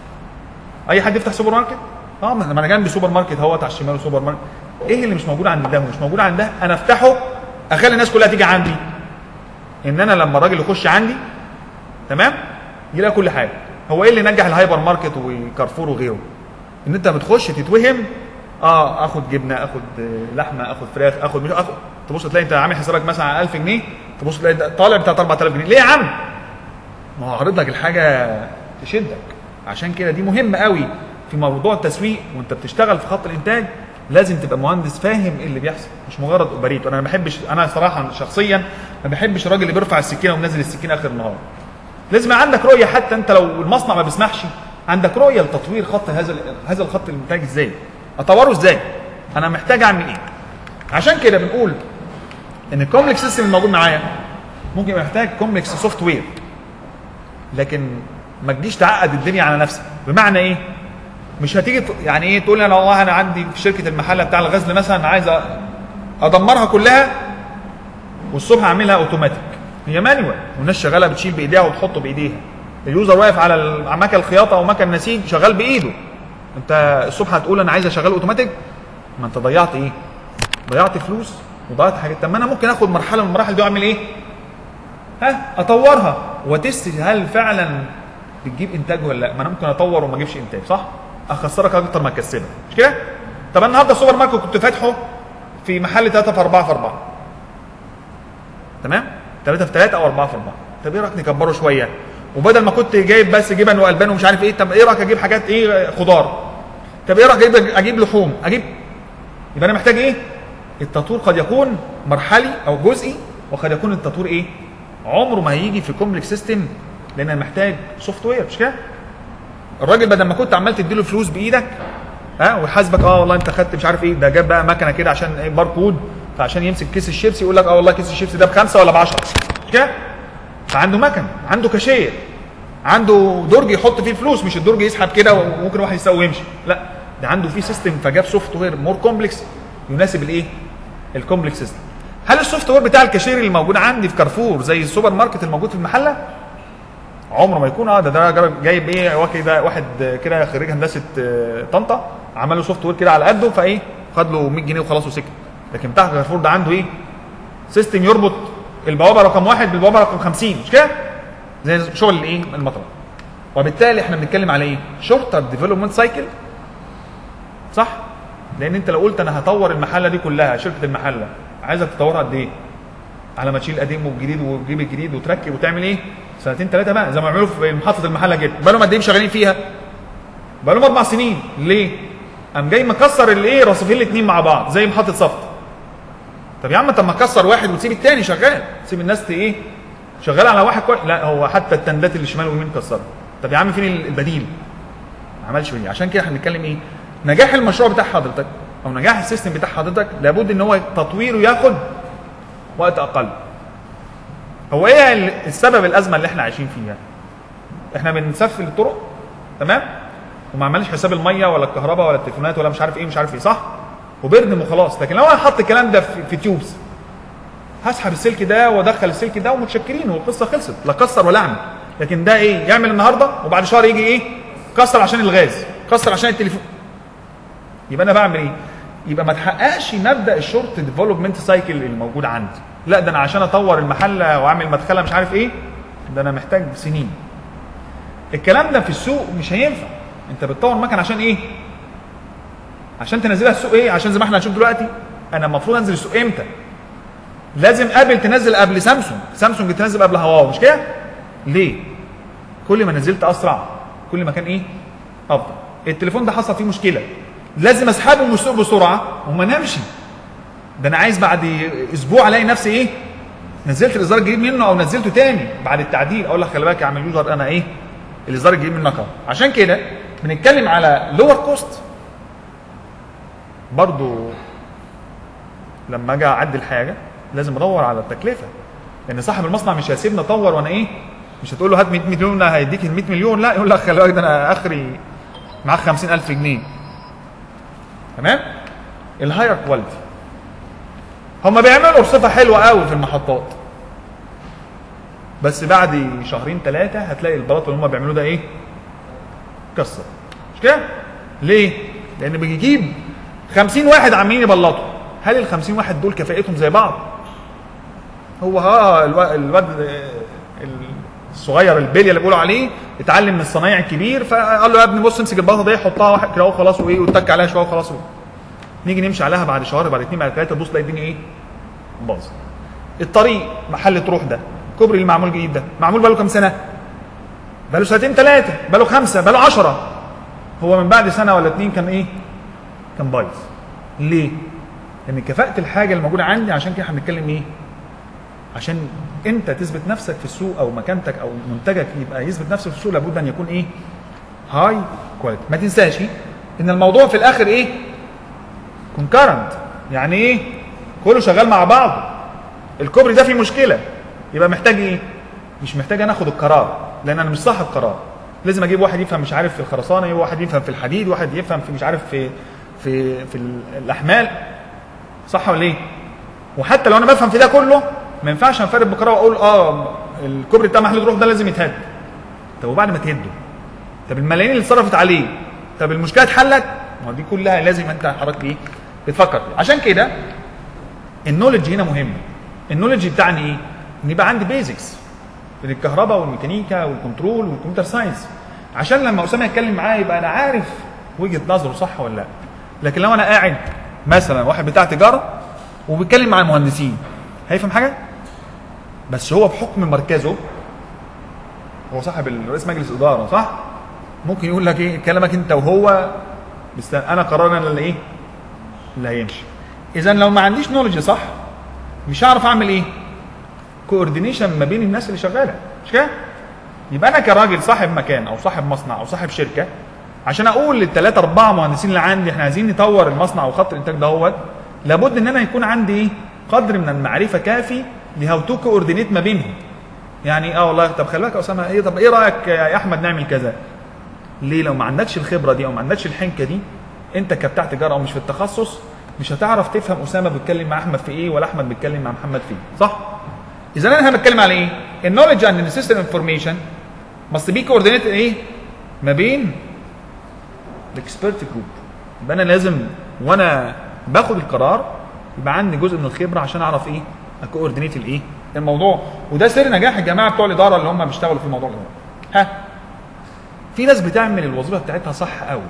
اي حد يفتح سوبر ماركت اه ما انا جنبي سوبر ماركت اهوت على الشمال سوبر ماركت ايه اللي مش موجود عند ده ومش موجود عند ده انا افتحه اخلي الناس كلها تيجي عندي ان انا لما الراجل يخش عندي تمام يلاقي كل حاجه هو ايه اللي نجح الهايبر ماركت وكارفور وغيره ان انت بتخش تتوهم اه اخد جبنه اخد آه، لحمه اخد فراخ اخد مش اخد تبص تلاقي انت عامل حسابك مثلا على 1000 جنيه تبص تلاقي ده طالع بتاع 4000 جنيه ليه يا عم ما هو عارض لك الحاجه تشدك عشان كده دي مهمه قوي في موضوع التسويق وانت بتشتغل في خط الانتاج لازم تبقى مهندس فاهم ايه اللي بيحصل مش مجرد اوبريت انا ما بحبش انا صراحه شخصيا ما بحبش الراجل اللي بيرفع السكينه ومنزل السكينه اخر النهار لازم يبقى عندك رؤيه حتى انت لو المصنع ما بيسمحش عندك رؤيه لتطوير خط هذا ال- هذا الخط الانتاج ازاي اطوره ازاي انا محتاج اعمل ايه عشان كده بنقول ان الكومبلكس سيستم الموجود معايا ممكن يبقى محتاج كومبلكس سوفت وير لكن ما تجيش تعقد الدنيا على نفسك بمعنى ايه مش هتيجي ت- يعني ايه تقول انا والله انا عندي في شركه المحله بتاع الغزل مثلا عايز أ- ادمرها كلها والصبح اعملها اوتوماتيك هي مانيوال والناس شغاله بتشيل بايديها وتحطه بايديها اليوزر واقف على ال- على مكن الخياطه او مكن النسيج شغال بايده انت الصبح هتقول انا عايز اشغله اوتوماتيك ما انت ضيعت ايه ضيعت فلوس وضيعت حاجات طب ما انا ممكن اخد مرحله من المراحل دي واعمل ايه ها اطورها وتست هل فعلا بتجيب انتاج ولا لا ما انا ممكن اطور وما اجيبش انتاج صح اخسرك اكتر ما اكسبك مش كده طب انا النهارده سوبر ماركت كنت فاتحه في محل 3 في 4 في 4 تمام 3 في 3 او 4 في 4 طب ايه رايك نكبره شويه وبدل ما كنت جايب بس جبن والبان ومش عارف ايه طب ايه رايك اجيب حاجات ايه خضار طب ايه رايك اجيب اجيب لحوم اجيب يبقى انا محتاج ايه التطوير قد يكون مرحلي او جزئي وقد يكون التطوير ايه عمره ما هيجي في كومبلكس سيستم لان انا محتاج سوفت وير مش كده الراجل بدل ما كنت عمال تديله فلوس بايدك ها ويحاسبك اه والله انت خدت مش عارف ايه ده جاب بقى مكنه كده عشان ايه باركود فعشان يمسك كيس الشيبسي يقول لك اه والله كيس الشيبسي ده بخمسه ولا ب 10 مش كده فعنده مكن عنده كاشير عنده درج يحط فيه الفلوس مش الدرج يسحب كده وممكن واحد يسوي ويمشي لا ده عنده فيه سيستم فجاب سوفت وير مور كومبلكس يناسب الايه الكومبلكس سيستم هل السوفت وير بتاع الكاشير اللي موجود عندي في كارفور زي السوبر ماركت الموجود في المحله عمره ما يكون اه ده ده جرب- جايب ايه واحد ده واحد كده خريج هندسه آه، طنطا عمل له سوفت وير كده على قده فايه خد له 100 جنيه وخلاص وسكت لكن بتاع كارفور ده عنده ايه سيستم يربط البوابه رقم واحد بالبوابه رقم 50 مش كده؟ زي شغل الايه؟ المطرح. وبالتالي احنا بنتكلم على ايه؟ شورتر ديفلوبمنت سايكل صح؟ لان انت لو قلت انا هطور المحله دي كلها شركه المحله عايزك تطورها قد ايه؟ على ما تشيل القديم والجديد وتجيب الجديد وتركب وتعمل ايه؟ سنتين ثلاثه بقى زي ما عملوا في محطه المحله جدا، بقالهم قد ايه شغالين فيها؟ بقالهم اربع سنين، ليه؟ قام جاي مكسر الايه؟ رصيفين الاثنين مع بعض زي محطه صفت. طب يا عم طب ما كسر واحد وتسيب الثاني شغال، تسيب الناس ت- ايه؟ شغال على واحد كويس، لا هو حتى التندات اللي شمال ويمين كسرها. طب يا عم فين البديل؟ ما عملش بديل، عشان كده احنا بنتكلم ايه؟ نجاح المشروع بتاع حضرتك او نجاح السيستم بتاع حضرتك لابد ان هو تطويره ياخد وقت اقل. هو ايه ال- السبب الازمه اللي احنا عايشين فيها؟ احنا بنسفل الطرق تمام؟ وما عملناش حساب الميه ولا الكهرباء ولا التليفونات ولا مش عارف ايه مش عارف ايه صح؟ وبردم وخلاص لكن لو انا حط الكلام ده في, في تيوبس هسحب السلك ده وادخل السلك ده ومتشكرين والقصه خلصت لا كسر ولا اعمل لكن ده ايه يعمل النهارده وبعد شهر يجي ايه كسر عشان الغاز كسر عشان التليفون يبقى انا بعمل ايه يبقى ما تحققش مبدا الشورت ديفلوبمنت سايكل اللي موجود عندي لا ده انا عشان اطور المحله واعمل مدخله مش عارف ايه ده انا محتاج سنين الكلام ده في السوق مش هينفع انت بتطور مكن عشان ايه عشان تنزلها السوق ايه عشان زي ما احنا هنشوف دلوقتي انا المفروض انزل السوق امتى لازم ابل تنزل قبل سامسونج سامسونج تنزل قبل هواوي مش كده ليه كل ما نزلت اسرع كل ما كان ايه افضل التليفون ده حصل فيه مشكله لازم اسحبه من السوق بسرعه وما نمشي ده انا عايز بعد اسبوع الاقي نفسي ايه نزلت الاصدار الجديد منه او نزلته تاني بعد التعديل اقول لك خلي بالك يا عم اليوزر انا ايه الاصدار الجديد منك اهو عشان كده بنتكلم على لور كوست برضو لما اجي اعدل حاجه لازم ادور على التكلفه لان صاحب المصنع مش هيسيبني اطور وانا ايه مش هتقول له هات 100 مليون هيديك ال 100 مليون لا يقول لك خلي بالك ده انا اخري معاك 50000 جنيه تمام الهاير كواليتي هم بيعملوا رصفه حلوه قوي في المحطات بس بعد شهرين ثلاثه هتلاقي البلاط اللي هم بيعملوه ده ايه كسر مش كده ليه لان بيجيب 50 واحد عمالين يبلطوا هل ال 50 واحد دول كفاءتهم زي بعض هو ها الو- الواد آه، الصغير البليه اللي بيقولوا عليه اتعلم من الصنايع الكبير فقال له يا ابني بص امسك البلاطه دي حطها واحد كده وخلاص وايه واتك عليها شويه وخلاص نيجي نمشي عليها بعد شهر بعد اثنين بعد ثلاثه تبص تلاقي الدنيا ايه باظ الطريق محل تروح ده الكوبري اللي معمول جديد ده معمول بقاله كام سنه بقاله سنتين ثلاثه بقاله خمسه بقاله عشرة هو من بعد سنه ولا اتنين كان ايه كان بايظ ليه لان كفاءه الحاجه اللي موجوده عندي عشان كده احنا بنتكلم ايه عشان انت تثبت نفسك في السوق او مكانتك او منتجك يبقى يثبت نفسه في السوق لابد ان يكون ايه هاي كواليتي ما تنساش ان الموضوع في الاخر ايه كونكرنت يعني ايه كله شغال مع بعض الكوبري ده فيه مشكله يبقى محتاج ايه مش محتاج انا اخد القرار لان انا مش صاحب قرار لازم اجيب واحد يفهم مش عارف في الخرسانه واحد يفهم في الحديد واحد يفهم في مش عارف في في في الاحمال صح ولا ايه وحتى لو انا بفهم في ده كله ما ينفعش انفرد بقرار واقول اه الكوبري بتاع محل الروح ده لازم يتهد طب وبعد ما تهده طب الملايين اللي اتصرفت عليه طب المشكله اتحلت ما دي كلها لازم انت حضرتك ايه بتفكر فيها عشان كده النولج هنا مهم النولج بتاعني ايه ان يبقى عندي بيزكس من الكهرباء والميكانيكا والكنترول والكمبيوتر ساينس عشان لما اسامه يتكلم معايا يبقى انا عارف وجهه نظره صح ولا لا لكن لو انا قاعد مثلا واحد بتاع تجاره وبيتكلم مع المهندسين هيفهم حاجه بس هو بحكم مركزه هو صاحب رئيس مجلس اداره صح ممكن يقول لك ايه كلامك انت وهو بس انا قرارنا اللي ايه اللي هيمشي اذا لو ما عنديش نولج صح مش هعرف اعمل ايه كوردينيشن ما بين الناس اللي شغاله مش كده يبقى انا كراجل صاحب مكان او صاحب مصنع او صاحب شركه عشان اقول للثلاثه اربعه مهندسين اللي عندي احنا عايزين نطور المصنع وخط الانتاج دهوت لابد ان انا يكون عندي ايه قدر من المعرفه كافي لهاو تو كوردينيت ما بينهم يعني اه والله طب خلي بالك يا اسامه ايه طب ايه رايك يا احمد نعمل كذا ليه لو ما عندكش الخبره دي او ما عندكش الحنكه دي انت كبتاع تجاره او مش في التخصص مش هتعرف تفهم اسامه بيتكلم مع احمد في ايه ولا احمد بيتكلم مع محمد في ايه صح اذا انا بتكلم على ايه النولج اند السيستم انفورميشن must be coordinated ايه ما بين الاكسبيرت جروب يبقى انا لازم وانا باخد القرار يبقى عندي جزء من الخبره عشان اعرف ايه اكوردينيت الايه الموضوع وده سر نجاح الجماعه بتوع الاداره اللي هم بيشتغلوا في الموضوع ده ها في ناس بتعمل الوظيفه بتاعتها صح قوي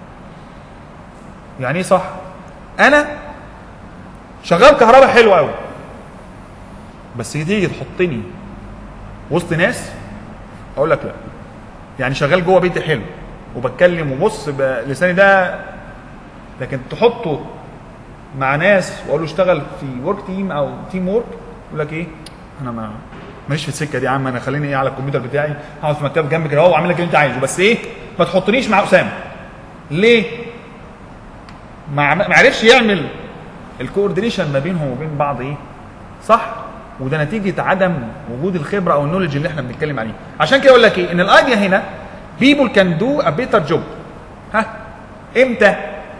يعني ايه صح انا شغال كهرباء حلو قوي بس تيجي تحطني وسط ناس اقول لك لا يعني شغال جوه بيتي حلو وبتكلم وبص لساني ده لكن تحطه مع ناس واقول له اشتغل في ورك تيم او تيم ورك يقول لك ايه انا ما ماليش في السكه دي يا عم انا خليني ايه على الكمبيوتر بتاعي هقعد في مكتب جنبك كده اهو واعمل لك اللي انت عايزه بس ايه ما تحطنيش مع اسامه ليه؟ ما ما عرفش يعمل الكوردينيشن ما بينهم وبين بعض ايه؟ صح؟ وده نتيجه عدم وجود الخبره او النولج اللي احنا بنتكلم عليه عشان كده اقول لك ايه ان الايديا هنا people can do a better job ها امتى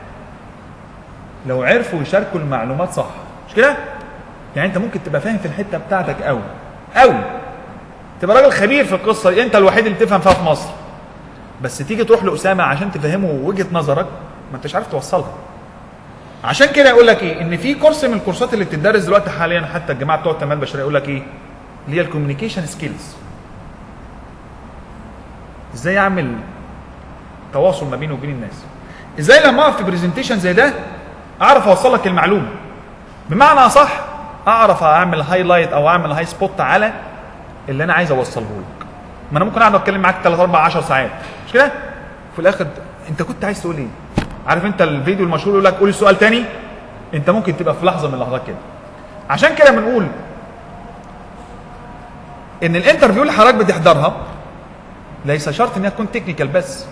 لو عرفوا يشاركوا المعلومات صح مش كده يعني انت ممكن تبقى فاهم في الحته بتاعتك قوي قوي تبقى راجل خبير في القصه دي انت الوحيد اللي تفهم فيها في مصر بس تيجي تروح لاسامه عشان تفهمه وجهه نظرك ما انتش عارف توصلها عشان كده يقول لك ايه ان في كورس من الكورسات اللي بتدرس دلوقتي حاليا حتى الجماعه بتوع التنميه البشريه يقول لك ايه اللي هي الكوميونيكيشن سكيلز ازاي اعمل تواصل ما بيني وبين الناس ازاي لما اقف في برزنتيشن زي ده اعرف اوصل لك المعلومه بمعنى صح اعرف اعمل هايلايت او اعمل هاي سبوت على اللي انا عايز اوصله لك ما انا ممكن اقعد اتكلم معاك 3 4 10 ساعات مش كده في الاخر انت كنت عايز تقول ايه عارف انت الفيديو المشهور يقول لك قول السؤال تاني انت ممكن تبقى في لحظه من اللحظات كده عشان كده بنقول ان الانترفيو اللي حضرتك بتحضرها ليس شرط انها تكون تكنيكال بس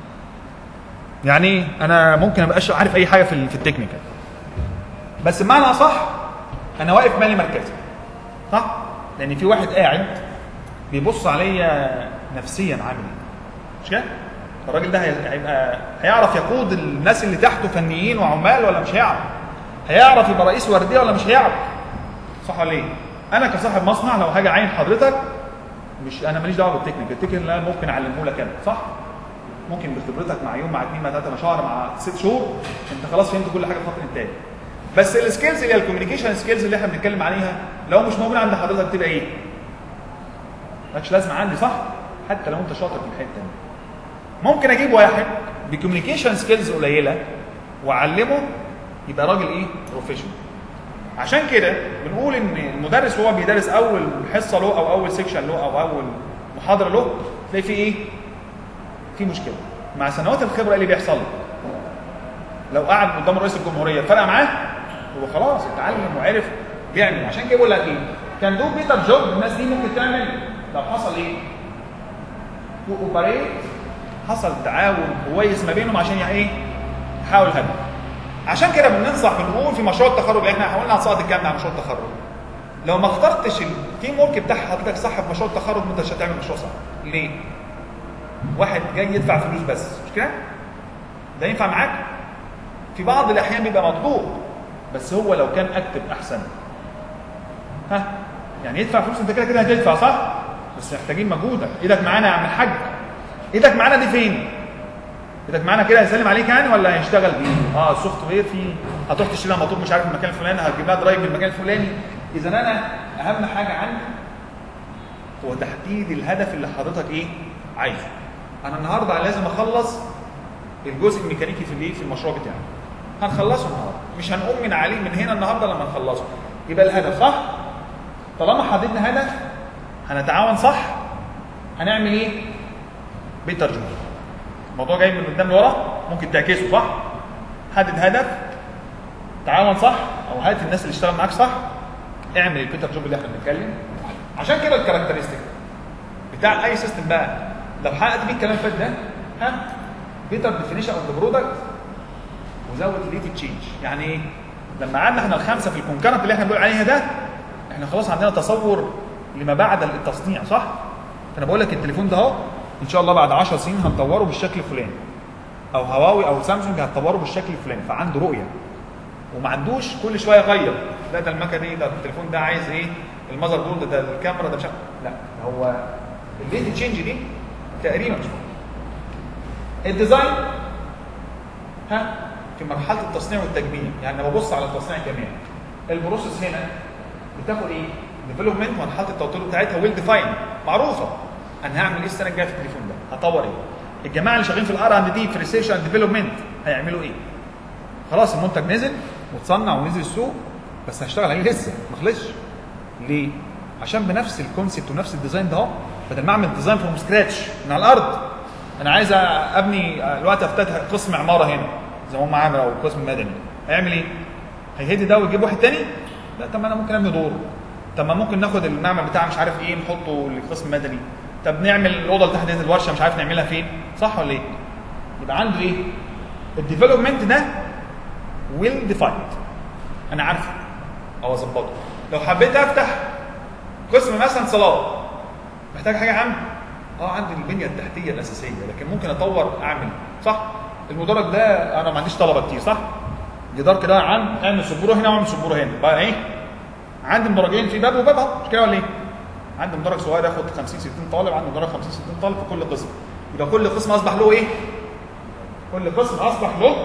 يعني انا ممكن ابقاش عارف اي حاجه في في التكنيكال بس بمعنى اصح انا واقف مالي مركزي صح لان في واحد قاعد بيبص عليا نفسيا عامل ايه مش كده الراجل ده هيبقى هيعرف يقود الناس اللي تحته فنيين وعمال ولا مش هيعرف هيعرف يبقى رئيس ورديه ولا مش هيعرف صح ولا ايه انا كصاحب مصنع لو هاجي اعين حضرتك مش انا ماليش دعوه بالتكنيك التكنيك لا ممكن اعلمه لك انا صح ممكن بخبرتك مع يوم مع اثنين مع ثلاثه مع شهر مع ست شهور انت خلاص فهمت كل حاجه في خط الانتاج بس السكيلز اللي هي الكوميونيكيشن سكيلز اللي احنا بنتكلم عليها لو مش موجوده عند حضرتك تبقى ايه؟ مالكش لازمه عندي صح؟ حتى لو انت شاطر في الحته دي. ممكن اجيب واحد بكوميونيكيشن سكيلز قليله واعلمه يبقى راجل ايه؟ بروفيشنال. عشان كده بنقول ان المدرس وهو بيدرس اول حصه له او اول سيكشن له او اول محاضره له تلاقي فيه ايه؟ في مشكله. مع سنوات الخبره ايه اللي بيحصل؟ لو قعد قدام رئيس الجمهوريه فرق معاه هو خلاص اتعلم وعرف يعمل عشان كده بقول لك ايه؟ كان دو بيتر جوب الناس دي ممكن تعمل لو حصل ايه؟ اوبريت حصل تعاون كويس ما بينهم عشان ايه؟ يحاول هدف. عشان كده بننصح بنقول في مشروع التخرج احنا قلنا هنسقط الكلام ده على مشروع التخرج لو ما اخترتش التيم ورك بتاع حضرتك صح في مشروع التخرج انت مش هتعمل مشروع صح ليه؟ واحد جاي يدفع فلوس بس مش كده؟ ده ينفع معاك؟ في بعض الاحيان بيبقى مطلوب بس هو لو كان اكتب احسن ها يعني يدفع فلوس انت كده كده هتدفع صح؟ بس محتاجين مجهودك ايدك معانا يا عم الحاج ايدك معانا دي فين؟ ايدك معانا كده هيسلم عليك يعني ولا هيشتغل بيه؟ اه السوفت وير في هتروح تشتري لها موتور مش عارف من المكان الفلاني هتجيب لها درايف من المكان الفلاني اذا انا اهم حاجه عندي هو تحديد الهدف اللي حضرتك ايه؟ عايزه. انا النهارده لازم اخلص الجزء الميكانيكي في الايه؟ في المشروع بتاعي. هنخلصه النهارده، مش هنقوم من عليه من هنا النهارده لما نخلصه. يبقى الهدف صح؟ طالما حددنا هدف هنتعاون صح هنعمل ايه؟ بيتر جوب. الموضوع جاي من قدام لورا ممكن تعكسه صح؟ حدد هدف تعاون صح او هات الناس اللي اشتغل معاك صح اعمل البيتر جوب اللي احنا بنتكلم عشان كده الكاركترستيك بتاع اي سيستم بقى لو حققت بيه الكلام اللي فات ده ها بيتر ديفينيشن اوف ذا برودكت وزود ريت تشينج يعني ايه؟ لما قعدنا احنا الخمسه في الكونكرنت اللي احنا بنقول عليها ده احنا خلاص عندنا تصور لما بعد التصنيع صح؟ انا بقول لك التليفون ده اهو ان شاء الله بعد 10 سنين هنطوره بالشكل الفلاني او هواوي او سامسونج هتطوره بالشكل الفلاني فعنده رؤيه وما عندوش كل شويه يغير لا ده المكنه دي ده التليفون ده عايز ايه المذر بورد ده الكاميرا ده مش عارف. لا هو الديت تشينج دي تقريبا مش موجودة. الديزاين ها في مرحله التصنيع والتجميع يعني انا ببص على التصنيع كمان البروسيس هنا بتاخد ايه ديفلوبمنت مرحله التوطين بتاعتها ويل ديفاين معروفه انا هعمل ايه السنه الجايه في التليفون ده هطور ايه الجماعه اللي شغالين في الار اند دي في ريسيرش اند ديفلوبمنت هيعملوا ايه خلاص المنتج نزل وتصنع ونزل السوق بس هشتغل عليه لسه ما خلصش ليه عشان بنفس الكونسيبت ونفس الديزاين ده اهو بدل ما اعمل ديزاين فروم سكراتش من على الارض انا عايز ابني الوقت افتتح قسم عماره هنا زي ما هم عامل او قسم مدني هيعمل ايه هيهدي ده ويجيب واحد تاني لا طب ما انا ممكن ابني دور طب ما ممكن ناخد المعمل بتاع مش عارف ايه نحطه لقسم مدني طب نعمل الاوضه اللي تحت الورشه مش عارف نعملها فين صح ولا ايه يبقى عنده ايه الديفلوبمنت ده ويل ديفايند انا عارفه او اظبطه لو حبيت افتح قسم مثلا صلاه محتاج حاجه عندي اه عندي البنيه التحتيه الاساسيه لكن ممكن اطور اعمل صح المدرج ده انا ما عنديش طلبه كتير صح جدار كده عن اعمل سبوره هنا واعمل سبوره هنا بقى ايه عندي مدرجين في باب وباب اهو مش كده ولا ايه عندي مدرج صغير ياخد 50 60 طالب عندي مدرج 50 60 طالب في كل قسم يبقى كل قسم اصبح له ايه كل قسم اصبح له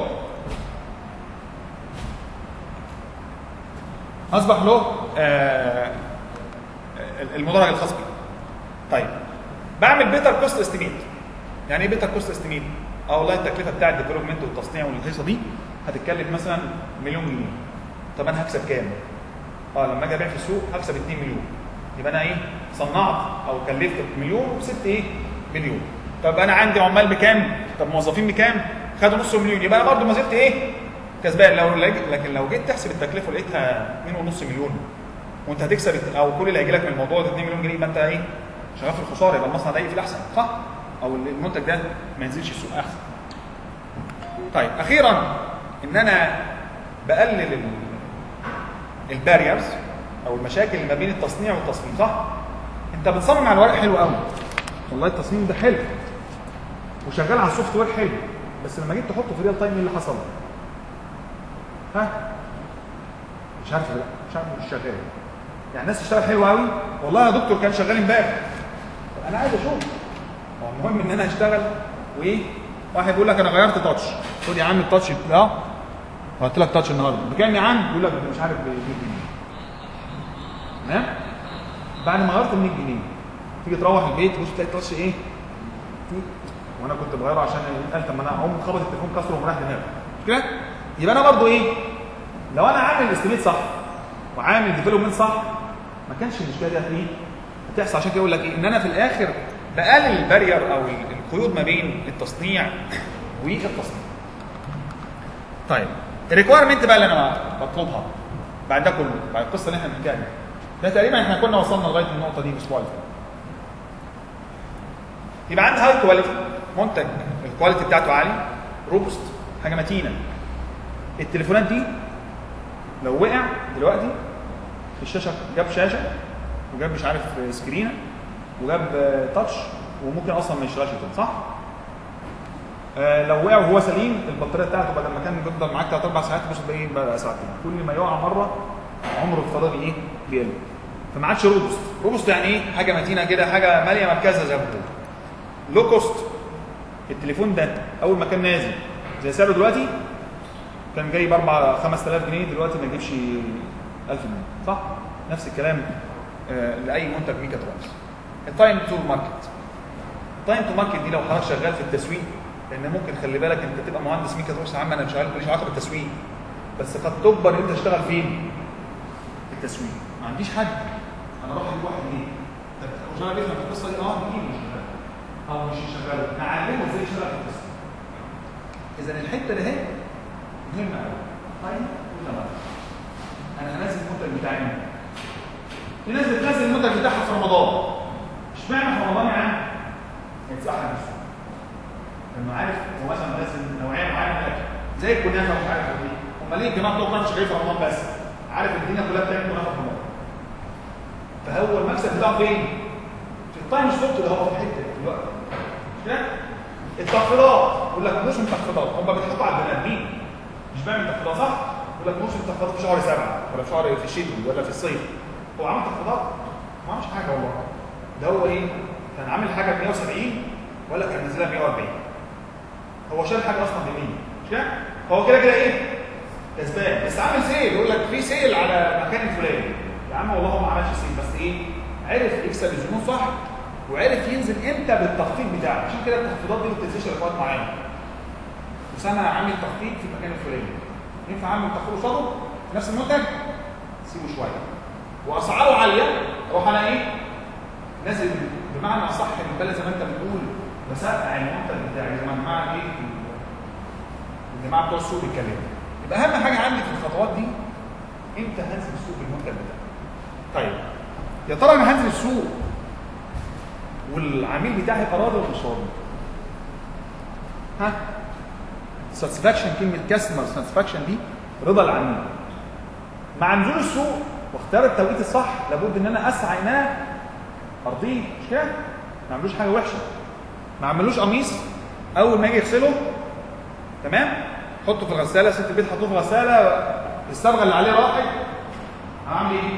اصبح له آه المدرج الخاص بيه طيب بعمل بيتر كوست استيميت يعني ايه بيتر كوست استيميت اه والله التكلفه بتاع الديفلوبمنت والتصنيع والهيصه دي هتتكلف مثلا مليون جنيه طب انا هكسب كام اه لما اجي ابيع في السوق هكسب 2 مليون يبقى انا ايه صنعت او كلفت مليون وكسبت ايه مليون طب انا عندي عمال بكام طب موظفين بكام خدوا نص مليون يبقى انا برضه ما زلت ايه كسبان لو لكن لو جيت تحسب التكلفه لقيتها 2.5 مليون وانت هتكسب او كل اللي هيجي لك من الموضوع ده 2 مليون جنيه يبقى انت ايه شغال في الخساره يبقى المصنع ده يقفل احسن صح او المنتج ده ما ينزلش السوق احسن طيب اخيرا ان انا بقلل الباريرز او المشاكل اللي ما بين التصنيع والتصميم صح انت بتصمم على الورق حلو قوي والله التصميم ده حلو وشغال على السوفت وير حلو بس لما جيت تحطه في ريال تايم ايه اللي حصل ها مش عارف لا مش عارف مش شغال يعني الناس تشتغل حلو قوي والله يا دكتور كان شغال امبارح انا عايز اشوف هو المهم ان انا اشتغل وايه واحد يقول لك انا غيرت تاتش خد يا عم التاتش ده قلت لك تاتش النهارده بكام يا عم يقول لك مش عارف ب 100 جنيه تمام بعد ما غيرت ب 100 جنيه تيجي تروح البيت تبص تلاقي التاتش ايه وانا كنت بغيره عشان قال طب ما انا اقوم خبط التليفون كسره ومريح دماغي مش كده يبقى انا برضو ايه لو انا عامل استيميت صح وعامل ديفلوبمنت صح ما كانش المشكله دي ايه هتحصل عشان كده اقول لك ايه ان انا في الاخر بقلل البارير او القيود ما بين التصنيع والتصنيع طيب الريكوايرمنت بقى اللي انا بطلبها بعد ده كله بعد القصه اللي احنا بنحكيها دي ده تقريبا احنا كنا وصلنا لغايه النقطه دي الاسبوع اللي فات يبقى عندي هاي كواليتي منتج الكواليتي بتاعته عالي روبست حاجه متينه التليفونات دي لو وقع دلوقتي الشاشه جاب شاشه وجاب مش عارف سكرينه وجاب آه، تاتش وممكن اصلا ما يشتغلش تاني صح؟ آه لو وقع وهو سليم البطاريه بتاعته بدل ما كان بيفضل معاك 3 4 ساعات بص تلاقيه بقى ساعتين كل ما يقع مره عمره افتراضي ايه؟ بيقل فما عادش روبوست روبوست يعني ايه؟ حاجه متينه كده حاجه ماليه مركزها زي ما بنقول لو كوست التليفون ده اول ما كان نازل زي سعره دلوقتي كان جاي ب 4 5000 جنيه دلوقتي ما يجيبش 1000 جنيه صح؟ نفس الكلام آه لاي منتج ميكاترونكس التايم تو ماركت التايم تو ماركت دي لو حضرتك شغال في التسويق لان ممكن خلي بالك انت تبقى مهندس ميكاترونكس عام انا مش عارف ماليش علاقه بالتسويق بس قد تجبر ان انت تشتغل فين؟ في التسويق ما عنديش حد انا اروح اجيب واحد ليه؟ طب شغال بيفهم في القصه دي اه نجيبه مش شغال او مش شغال نعلمه ازاي يشتغل في القصه اذا الحته دي اهي مهمه قوي طيب ولا انا هنزل المنتج بتاعي امتى؟ في ناس بتنزل المنتج بتاعها في رمضان اشمعنى في رمضان يا عم؟ يتسحب نفسه لانه عارف هو مثلا منزل نوعيه معينه من الاكل زي الكنافه ومش عارف ايه هم ليه الجماعه بتوع الكنافه شغالين في رمضان بس عارف الدنيا كلها بتعمل كنافه في رمضان فهو المكسب بتاعه فين؟ في التايم سلوت اللي هو في الحته في الوقت مش كده؟ التخفيضات يقول لك موسم تخفيضات هم بيتحطوا على البني ادمين مش بعمل تخفيضات صح؟ يقول لك موسم تخفيضات في شهر سبعه ولا في شهر في الشتاء ولا في الصيف هو عمل تخفيضات؟ ما عملش حاجه والله ده هو ايه؟ كان عامل حاجه ب 170 ولا كان نزلها ب 140 هو شال حاجه اصلا ب 100 مش كده؟ هو كده كده ايه؟ كسبان بس عامل سيل يقول لك في سيل على مكان الفلاني يا عم والله هو ما عملش سيل بس ايه؟ عرف يكسب الزبون صح وعرف ينزل امتى بالتخفيض بتاعه عشان كده التخفيضات دي ما بتنزلش لأوقات معينه بس انا عامل تخفيض في المكان الفلاني ينفع اعمل تخفيض قصاده نفس المنتج سيبه شويه واسعاره عاليه اروح انا ايه؟ نازل بمعنى اصح بالبلد زي ما انت بتقول بسقع المنتج بتاعي زي ما الجماعه ايه الجماعه بتوع السوق بيتكلموا يبقى اهم حاجه عندي في الخطوات دي امتى هنزل السوق بالمنتج بتاعي طيب يا ترى انا هنزل السوق والعميل بتاعي يبقى راضي ولا مش راضي؟ ها؟ ساتسفاكشن كلمه كاستمر ساتسفاكشن دي رضا العميل مع نزول السوق واختيار التوقيت الصح لابد ان انا اسعى ان انا ارضيه مش كده؟ ما اعملوش حاجه وحشه ما اعملوش قميص اول ما يجي يغسله تمام؟ حطه في الغساله ست البيت حطوه في الغساله الصبغه اللي عليه راحت هعمل ايه؟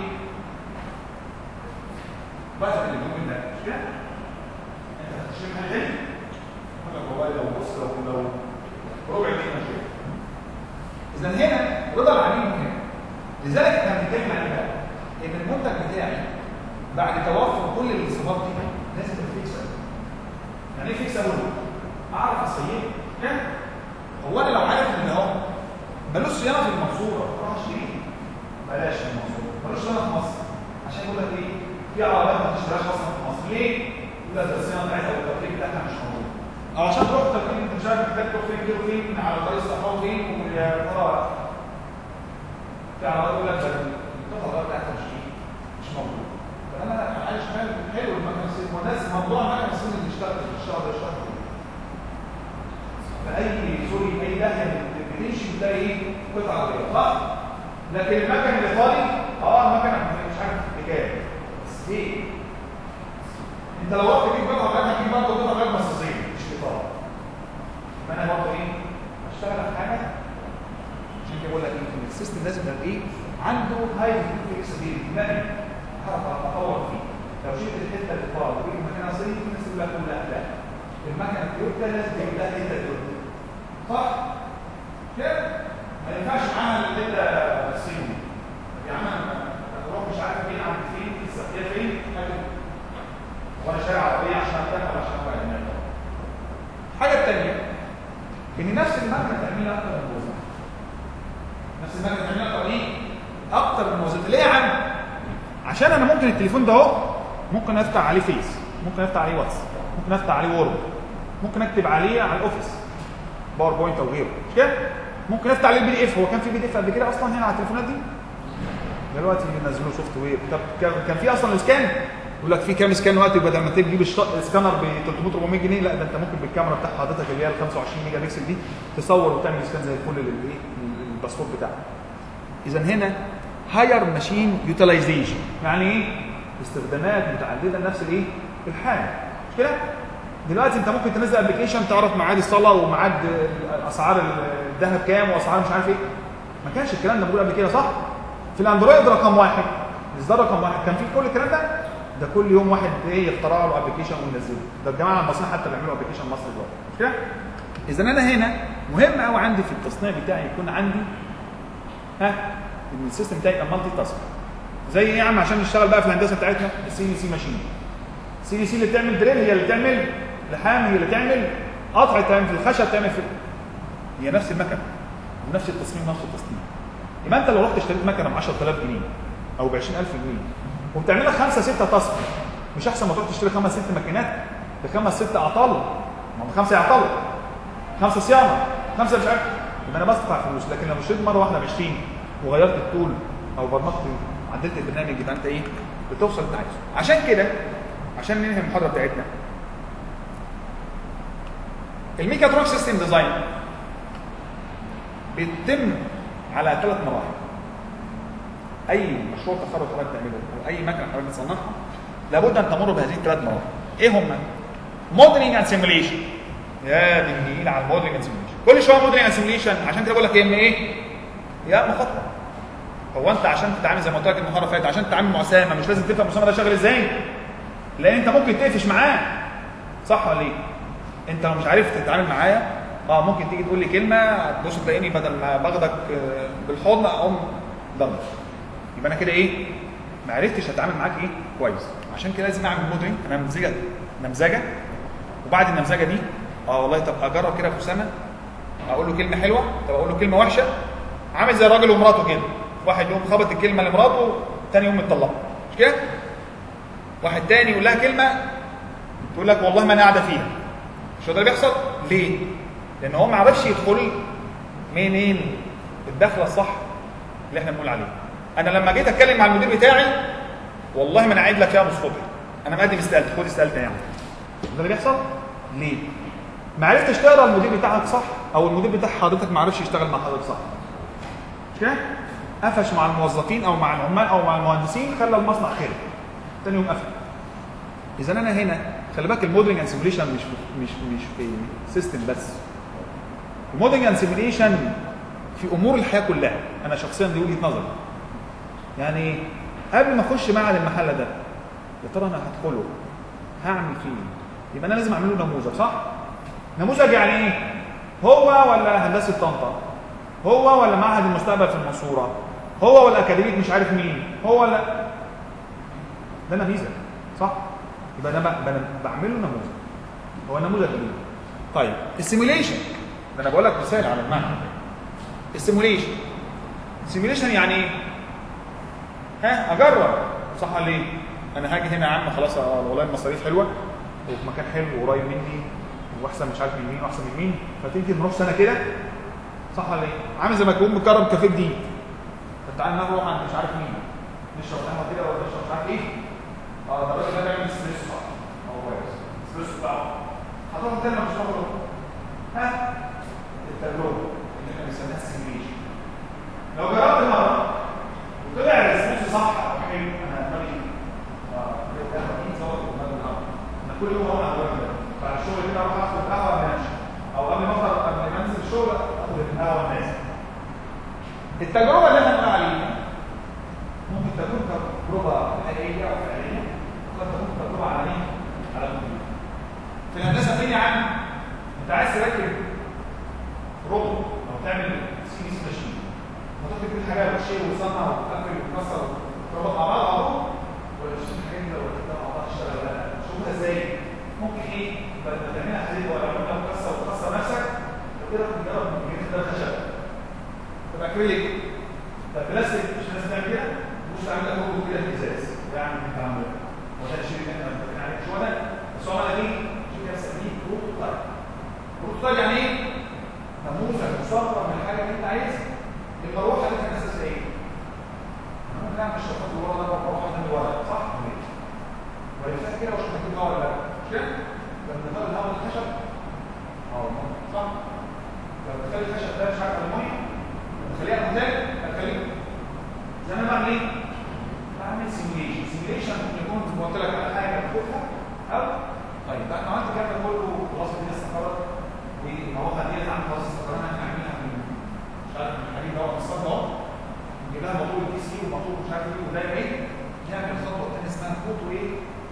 بس اللي ممكن ده مش كده؟ انت هتشتري حاجه تاني؟ اقول لك والله لو بص لو لو ربع جنيه مش اذا هنا رضا العميل مهم لذلك احنا بنتكلم عن ايه بقى؟ ان المنتج بتاعي بعد توفر كل الصفات دي لازم يبقى فيكسبل يعني ايه فيكسبل؟ اعرف اصيغه كده هو انا لو عارف ان اهو ملوش صيانه في المنصوره اروح اشتريه بلاش في المنصوره ملوش صيانه في مصر عشان يقول لك ايه في عربيات ما تشتريهاش اصلا في مصر ليه؟ يقول لك الصيانه بتاعتها والتوكيل بتاعتها مش موجود او عشان تروح التوكيل انت مش عارف محتاج تروح فين كيلو فين على طريق الصحراء فين ويا ترى في عربيات يقول لك ده القطعه بتاعتها مش ايه؟ مش موجود فانا عايش حال حلو المكنه الصيني والناس موضوع المكنه الصيني اللي اشتغلت في الشهر ده اشتغلت فاي سوري اي داهيه بتمشي بتلاقي ايه قطعه عربيه صح لكن المكن الايطالي اه المكنه مش عارف بكام بس ايه انت لو رحت تجيب قطعه غير هتجيب برضه قطعه غير مصريه مش ايطالي فانا برضه ايه اشتغل على حاجه عشان كده بقول لك ايه السيستم لازم يبقى ايه عنده هاي فلكسبيليتي مرن هعرف اتطور فيه لو شلت الحته الايطالي وجبت مكانها صيني في ناس يقول لك لا لا المكنه التويوتا لازم تجيب لها حته تويوتا صح؟ كده؟ ما ينفعش معاها الحته الصيني يا عم انا اروح مش عارف فين عند فين في السقيه فين وانا شارع عربيه عشان اتدخل عشان ابقى المال الحاجه الثانيه ان نفس المكنه تعملها اكتر من وظيفه نفس المكنه تعملها اكتر ايه؟ اكتر من وظيفه ليه يا عم؟ عشان انا ممكن التليفون ده اهو ممكن افتح عليه فيس ممكن افتح عليه واتس ممكن افتح عليه وورد ممكن اكتب عليه على الاوفيس باوربوينت او غيره مش كده ممكن افتح عليه البي دي اف هو كان في بي دي اف قبل كده اصلا هنا على التليفونات دي دلوقتي بينزلوا سوفت وير طب كان في اصلا اسكان يقول لك في كام سكان دلوقتي بدل ما تجيب السكانر ب 300 400 جنيه لا ده انت ممكن بالكاميرا بتاع حضرتك اللي هي ال 25 ميجا بكسل دي تصور وتعمل سكان زي الفل للايه الباسبور بتاعك اذا هنا هاير ماشين يوتيلايزيشن يعني ايه استخدامات متعدده لنفس الايه الحاجه مش كده دلوقتي انت ممكن تنزل ابلكيشن تعرف ميعاد الصلاه وميعاد اسعار الذهب كام واسعار مش عارف ايه ما كانش الكلام ده موجود قبل كده صح في الاندرويد رقم واحد الاصدار رقم واحد كان في كل الكلام ده ده كل يوم واحد ايه يخترع له ابلكيشن وينزله ده الجماعه المصريين حتى بيعملوا ابلكيشن مصري دلوقتي مش كده اذا انا هنا مهم قوي عندي في التصنيع بتاعي يكون عندي ها ان السيستم بتاعي يبقى مالتي تاسك زي ايه يا عم عشان نشتغل بقى في الهندسه بتاعتنا السي دي سي ماشين السي دي سي اللي بتعمل دريل هي اللي بتعمل لحام هي اللي تعمل قطع تعمل في الخشب تعمل في هي نفس المكنه ونفس التصميم نفس التصميم يبقى انت لو رحت اشتريت مكنه ب 10000 جنيه او ب 20000 جنيه وبتعمل لك خمسه سته تاسك مش احسن ما تروح تشتري خمس ست ماكينات بخمس ست اعطال ما هم خمسه يعطلوا خمسه صيانه خمسه مش عارف يبقى انا بدفع فلوس لكن لو اشتريت مره واحده ب 20 وغيرت التول او برمجت عدلت البرنامج يبقى انت ايه بتوصل اللي انت عايزه عشان كده عشان ننهي المحاضره بتاعتنا الميكاترونيك سيستم ديزاين بيتم على ثلاث مراحل اي مشروع تخرج حضرتك تعمله او اي مكنه حضرتك تصنعها لابد ان تمر بهذه الثلاث مراحل ايه هم موديلنج اند سيموليشن يا دي النيل على الموديلنج اند سيموليشن كل شويه موديلنج اند سيموليشن عشان كده بقول لك يا اما ايه يا اما خطوه هو انت عشان تتعامل زي ما قلت لك المحاضره اللي فاتت عشان تتعامل مع اسامه مش لازم تفهم اسامه ده شغال ازاي لان انت ممكن تقفش معاه صح ولا ايه انت لو مش عارف تتعامل معايا اه ممكن تيجي تقول لي كلمه تبص تلاقيني بدل ما باخدك آه، بالحضن اقوم ضربك يبقى انا كده ايه ما عرفتش اتعامل معاك ايه كويس عشان كده لازم اعمل موديلنج نمذجه نمذجه وبعد النمذجه دي اه والله طب اجرب كده في اسامه اقول له كلمه حلوه طب اقول له كلمه وحشه عامل زي الراجل ومراته كده واحد يقوم خبط الكلمه لمراته تاني يوم متطلقه مش كده واحد تاني يقول لها كلمه تقول لك والله ما انا قاعده فيها مش هو ده اللي بيحصل ليه لان هو ما عرفش يدخل منين الدخله الصح اللي احنا بنقول عليه انا لما جيت اتكلم مع المدير بتاعي والله ما انا قاعد لك فيها من الصبح انا مقدم استقالتي خد استقالتي يعني ده اللي بيحصل ليه ما عرفتش تقرا المدير بتاعك صح او المدير بتاع حضرتك ما عرفش يشتغل مع حضرتك صح مش كده قفش مع الموظفين او مع العمال او مع المهندسين خلى المصنع خرب تاني يوم قفل اذا انا هنا خلي بالك الموديلنج اند سيموليشن مش في مش مش في سيستم بس الموديلنج اند سيموليشن في امور الحياه كلها انا شخصيا دي وجهه نظري يعني قبل ما اخش معهد المحل ده يا ترى انا هدخله هعمل فيه إيه؟ يبقى انا لازم اعمل له نموذج صح نموذج يعني ايه هو ولا هندسه طنطا هو ولا معهد المستقبل في المنصوره هو ولا اكاديميه مش عارف مين هو ولا ده نميذج صح يبقى انا ب- ب- بعمل له نموذج هو نموذج ايه طيب السيموليشن ده انا بقول لك مثال على المعنى السيموليشن السيموليشن يعني ايه ها اجرب صح ولا ايه انا هاجي هنا يا عم خلاص آه، والله المصاريف حلوه وفي مكان حلو وقريب مني واحسن مش عارف من مين واحسن من مين فتيجي نروح سنه كده صح ولا ايه عامل زي ما تكون مكرم كافيه جديد فتعالى نروح عند مش عارف مين نشرب قهوه كده ولا نشرب مش عارف ايه اه ده الراجل ده بيعمل اسبريسو صح هو كويس اسبريسو بتاعه هتروح تاني مش هتروح ها التجربه اللي احنا بنسميها السيميليشن لو جربت مره وطلع الاسبريسو صح او حلو انا دماغي اه القهوه دي ظبط دماغي النهارده انا كل يوم اروح على الراجل ده بعد الشغل كده اروح اخد قهوه ما انامش او قبل ما افطر قبل ما انزل الشغل اخد القهوه الناس التجربه اللي احنا بنقول عليها ممكن تكون تجربه حقيقيه او فعليه وقد تكون تجربه عمليه على الكمبيوتر في الهندسه فين يا عم انت عايز تركب روبوت او تعمل سي اس ماشين وتاخد كل حاجه وتشيل وتصنع وتقفل وتكسر وتربط مع بعض على طول ولا تشيل الحاجات دي لو ركبتها مع بعض تشتغل ولا لا شوفها ازاي ممكن ايه بدل ما تعملها حديد ولا عملها وتكسر وتكسر نفسك تقدر تجرب من ده خشب تبقى اكريليك ده بلاستيك مش لازم تعمل كده مش تعمل لك روبوت كده في ازاز يعني انت عامل وده الشيء اللي احنا متفقين عليه مش هو ده بس هو عمل ايه؟ شوف كده بنسميه بروتوتايب بروتوتايب يعني ايه؟ نموذج مصغر من الحاجه اللي انت عايزها المروحه دي كانت اساسها ايه؟ لا مش هتحط ورا ده المروحه دي ورا صح؟ ولفها كده وش محتاج ولا لا؟ مش كده؟ لما دخل الهواء الخشب اه صح؟ لو دخل الخشب ده مش عارف الميه خليها مثال خليك زي ما انا بعمل ايه؟ بعمل سيميوليشن سيميوليشن ممكن يكون زي ما قلت لك على حاجه بشوفها او طيب انا عملت الكلام ده كله خلاص الدنيا استقرت والمواقع دي عندي خلاص استقرنا احنا عاملينها في مش عارف الحديد ده المصاب ده نجيب لها موضوع الدي سي وموضوع مش عارف ايه وده ايه نعمل خطوه ثانيه اسمها فوتو ايه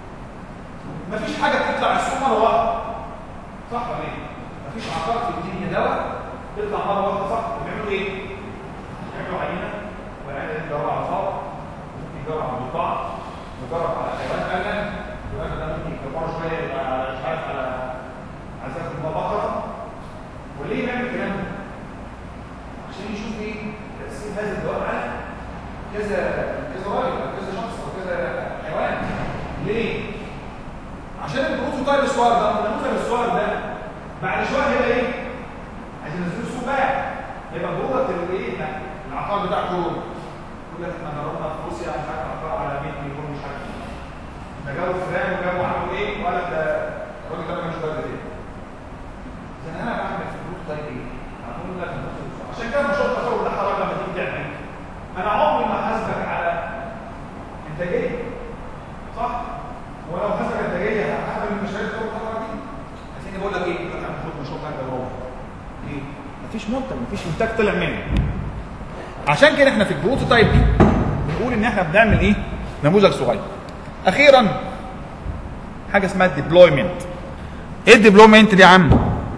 مفيش حاجه بتطلع على السوق مره واحده صح ولا ايه؟ مفيش عقار في الدنيا دواء تطلع مره واحده صح بيعملوا ايه؟ يعملوا عينه والعينه دي تدور على فار ممكن يدور على ضفدع يجرب على حيوان ألم الحيوان ده ممكن يكبره شويه يبقى مش عارف على على اساس ان هو بقره وليه نعمل الكلام ده؟ عشان يشوف ايه تاثير هذا الدواء على كذا كذا راجل او كذا شخص او كذا حيوان ليه؟ عشان البروتوتايب الصغير ده النموذج الصغير ده بعد شويه هيبقى ايه؟ عايزين ننزله السوق بقى يبقى برودكت الايه؟ العقار بتاع كورونا يقول لك احنا جربنا في روسيا مش عارف عقار على 100 مليون مش عارف ده جابوا فلان وجابوا عملوا ايه؟ وقال لك ده الراجل ده ما كانش بدري ايه؟ اذا انا بعمل في البروتوتايب ايه؟ هقول لك عشان كده مشروع التخرج ده حرام لما تيجي تعمل انا عمري ما حاسبك على انتاجيه صح؟ ولو حسب انتاجيه هعمل المشاريع اللي بتطلع دي عشان بقول لك ايه؟ بقول لك المفروض مشروع بتاعك ده هو ليه؟ مفيش منتج مفيش انتاج طلع منه عشان كده احنا في البروتوتايب دي بنقول ان احنا بنعمل ايه؟ نموذج صغير اخيرا حاجه اسمها الديبلويمنت ايه الديبلويمنت دي يا عم؟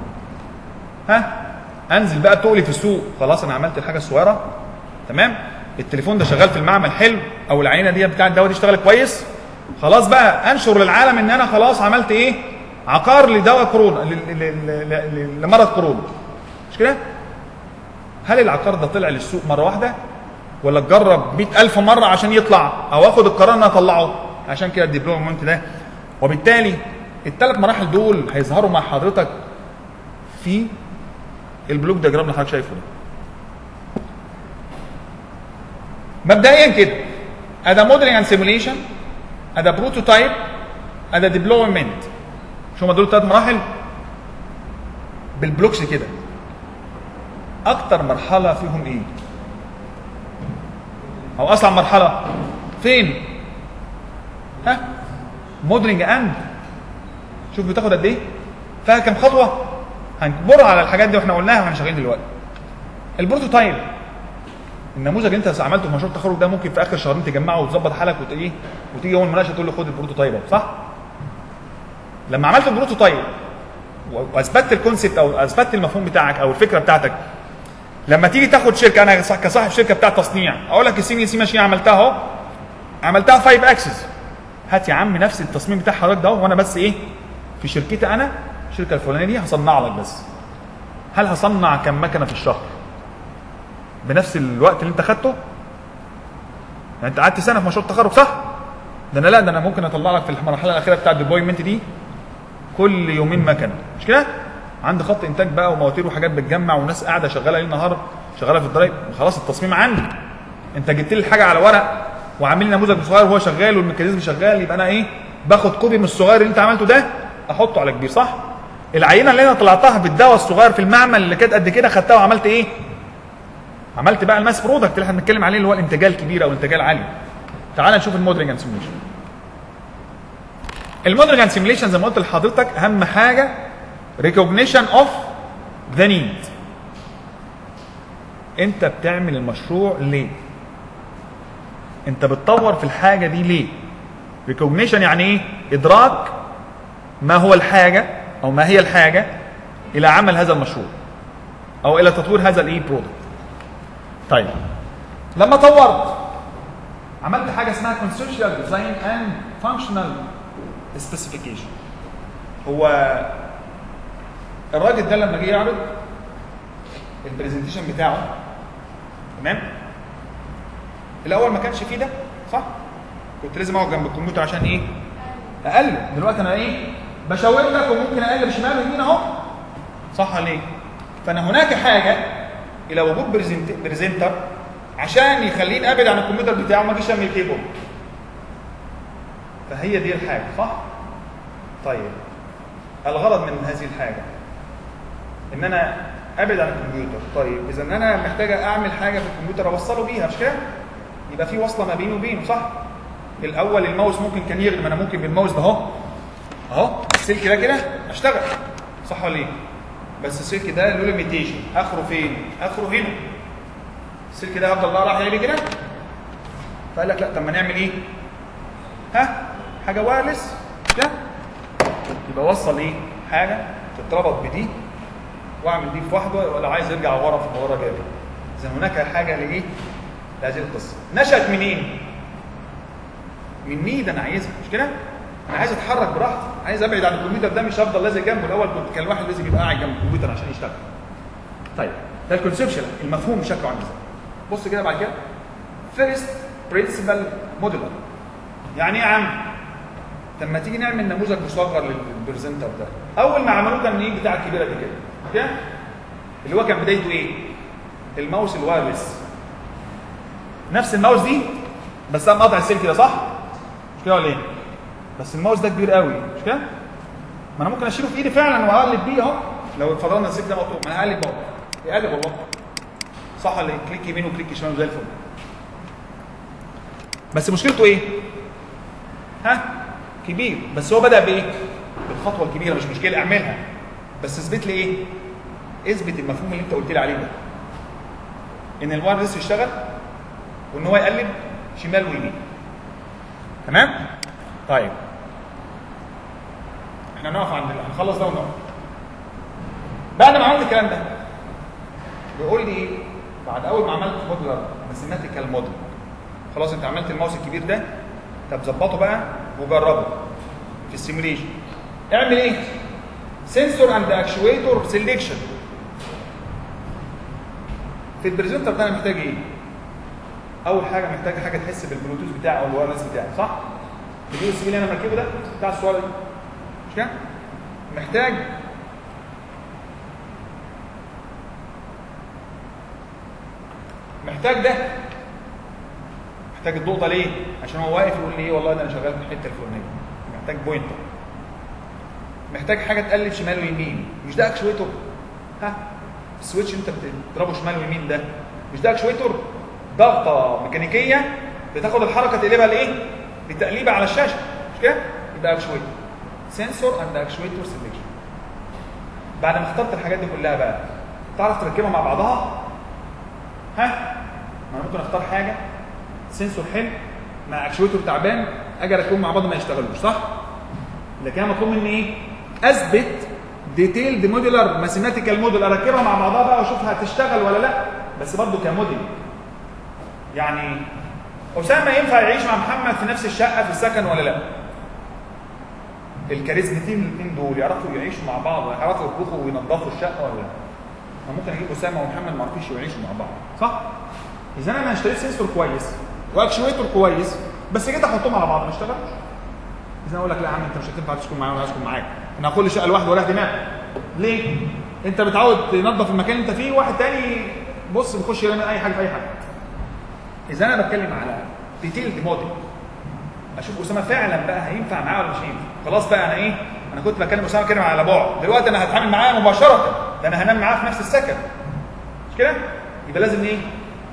ها؟ انزل بقى تقلي في السوق خلاص انا عملت الحاجه الصغيره تمام؟ التليفون ده شغال في المعمل حلو او العينه دي بتاع الدواء دي اشتغلت كويس خلاص بقى انشر للعالم ان انا خلاص عملت ايه عقار لدواء كورونا ل- ل- ل- ل- لمرض كورونا مش كده هل العقار ده طلع للسوق مره واحده ولا تجرب 100000 مره عشان يطلع او اخد القرار ان أنا اطلعه عشان كده الديبلومنت ده وبالتالي الثلاث مراحل دول هيظهروا مع حضرتك في البلوك دياجرام اللي حضرتك شايفه ده مبدئيا كده ادا موديلنج اند سيموليشن ادا بروتوتايب ادا ديبلويمنت شو ما دول ثلاث مراحل بالبلوكس كده اكتر مرحله فيهم ايه او اصعب مرحله فين ها موديلنج اند شوف بتاخد قد ايه فيها كام خطوه هنمر على الحاجات دي واحنا قلناها واحنا شغالين دلوقتي البروتوتايب النموذج اللي انت عملته في مشروع التخرج ده ممكن في اخر شهرين تجمعه وتظبط حالك وتيجي وتيجي يوم المناقشه تقول له خد البروتوتايب اهو صح؟ لما عملت البروتوتايب واثبتت الكونسيبت او اثبتت المفهوم بتاعك او الفكره بتاعتك لما تيجي تاخد شركه انا صح- كصاحب شركه بتاع تصنيع اقول لك السي سي ماشين عملتها اهو عملتها 5 اكسس هات يا عم نفس التصميم بتاع حضرتك ده وانا بس ايه في شركتي انا الشركه الفلانيه دي هصنع لك بس هل هصنع كم مكنه في الشهر بنفس الوقت اللي انت خدته يعني انت قعدت سنه في مشروع التخرج صح ده انا لا ده انا ممكن اطلع لك في المرحله الاخيره بتاع الديبلويمنت دي كل يومين مكنه مش كده عندي خط انتاج بقى ومواتير وحاجات بتجمع وناس قاعده شغاله ليل نهار شغاله في الدرايف خلاص التصميم عندي انت جبت لي الحاجه على ورق وعامل لي نموذج صغير وهو شغال والميكانيزم شغال يبقى انا ايه باخد كوبي من الصغير اللي انت عملته ده احطه على كبير صح العينه اللي انا طلعتها بالدواء الصغير في المعمل اللي كانت قد كده خدتها وعملت ايه عملت بقى الماس برودكت اللي احنا بنتكلم عليه اللي هو الانتاجيه الكبيره او الانتاجيه العاليه تعال نشوف الموديلنج اند سيميوليشن الموديلنج اند سيميوليشن زي ما قلت لحضرتك اهم حاجه ريكوجنيشن اوف ذا نيد انت بتعمل المشروع ليه انت بتطور في الحاجه دي ليه ريكوجنيشن يعني ايه ادراك ما هو الحاجه او ما هي الحاجه الى عمل هذا المشروع او الى تطوير هذا الايه برودكت طيب لما طورت عملت حاجه اسمها conceptual design and functional specification هو الراجل ده لما جه يعرض البرزنتيشن بتاعه تمام الاول ما كانش فيه ده صح كنت لازم اقعد جنب الكمبيوتر عشان ايه اقلب دلوقتي انا ايه بشاور لك وممكن اقلب شمال ويمين اهو صح ولا ايه فانا هناك حاجه الى وجود بريزنت بريزنتر عشان يخليني ابعد عن الكمبيوتر بتاعه وما اجيش اعمل كيبورد فهي دي الحاجه صح طيب الغرض من هذه الحاجه ان انا ابعد عن الكمبيوتر طيب اذا انا محتاج اعمل حاجه في الكمبيوتر اوصله بيها مش كده يبقى في وصله ما بيني وبينه صح الاول الماوس ممكن كان يخدم انا ممكن بالماوس ده اهو اهو السلك ده كده اشتغل صح ولا ايه بس السلك ده له ليميتيشن اخره فين اخره هنا السلك ده هفضل بقى رايح جاي كده فقال لك لا طب ما نعمل ايه ها حاجه وايرلس ده يبقى وصل ايه حاجه تتربط بدي واعمل دي في واحده ولا عايز يرجع ورا في ورا جاي اذا هناك حاجه لايه لهذه القصه نشات منين من نيد انا عايزها مش كده انا عايز اتحرك براحتي عايز ابعد عن الكمبيوتر ده مش هفضل لازق جنبه الاول كنت كان الواحد لازم يبقى قاعد جنب الكمبيوتر عشان يشتغل طيب ده الكونسبشن المفهوم شكله عامل ازاي بص كده بعد كده فيرست برنسبل موديلر يعني ايه يا عم طب ما تيجي نعمل نموذج مصغر للبرزنتر ده اول ما عملوه كان ايه بتاع الكبيره دي كده كده اللي هو كان بدايته ايه الماوس الوايرلس نفس الماوس دي بس انا مقطع السلك ده صح مش كده ولا ايه بس الماوس ده كبير قوي مش كده ما انا ممكن اشيله في ايدي فعلا واقلب بيه اهو لو فرضنا السلك ده مقطوع ما انا هقلب اهو يقلب والله صح ولا ايه كليك يمين وكليك شمال زي الفل بس مشكلته ايه ها كبير بس هو بدا بايه بالخطوه الكبيره مش مشكله اعملها بس اثبت لي ايه اثبت المفهوم اللي انت قلت لي عليه ده ان الوايرلس يشتغل وان هو يقلب شمال ويمين تمام طيب احنا نقف عند هنخلص ده ونقف بعد ما عملت الكلام ده بيقول لي ايه بعد اول ما عملت موديلر ماثيماتيكال موديل خلاص انت عملت الماوس الكبير ده طب ظبطه بقى وجربه في السيموليشن اعمل ايه سنسور اند اكشويتور سيلكشن في البريزنتر ده انا محتاج ايه اول حاجه محتاج حاجه تحس بالبلوتوث بتاعي او الوايرلس بتاعي صح اليو اس بي اللي انا مركبه ده بتاع الصور دي مش كده محتاج محتاج ده محتاج الضوء ده ليه عشان هو واقف يقول لي ايه والله ده انا شغال في الحته الفلانيه محتاج بوينتر محتاج حاجه تقلب شمال ويمين مش ده اكشويتور ها السويتش انت بتضربه شمال ويمين ده مش ده اكشويتور ضغطه ميكانيكيه بتاخد الحركه تقلبها لايه لتقليبه على الشاشه مش كده يبقى اكشويتور سنسور اند اكشويتور سيلكشن بعد ما اخترت الحاجات دي كلها بقى تعرف تركبها مع بعضها ها ما انا ممكن اختار حاجه سنسور حلو مع اكشويتور تعبان اجي اركبهم مع بعض ما يشتغلوش صح لكن انا مطلوب مني ايه اثبت ديتيلد موديلر ماثيماتيكال موديل اركبها مع بعضها بقى واشوفها هتشتغل ولا لا بس برضه كموديل يعني اسامه ينفع يعيش مع محمد في نفس الشقه في السكن ولا لا الكاريزمتين الاثنين دول يعرفوا يعيشوا مع بعض يعرفوا يطبخوا وينظفوا الشقه ولا لا ما ممكن اجيب اسامه ومحمد ما عرفوش يعيشوا مع بعض صح اذا انا اشتريت سنسور كويس واكشويتور كويس بس جيت احطهم على بعض ما اشتغلش اذا اقول لك لا يا عم انت مش هتنفع تسكن معايا ولا اسكن معاك انا كل شقه لوحده ولا دماغ ليه انت بتعود تنظف المكان اللي انت فيه واحد تاني بص بيخش يرمي اي حاجه في اي حاجه اذا انا بتكلم على ديتيلد موديل اشوف اسامه فعلا بقى هينفع معاه ولا مش هينفع خلاص بقى انا ايه انا كنت بكلم اسامه كده على بعد دلوقتي انا هتعامل معاه مباشره ده انا هنام معاه في نفس السكن مش كده يبقى لازم ايه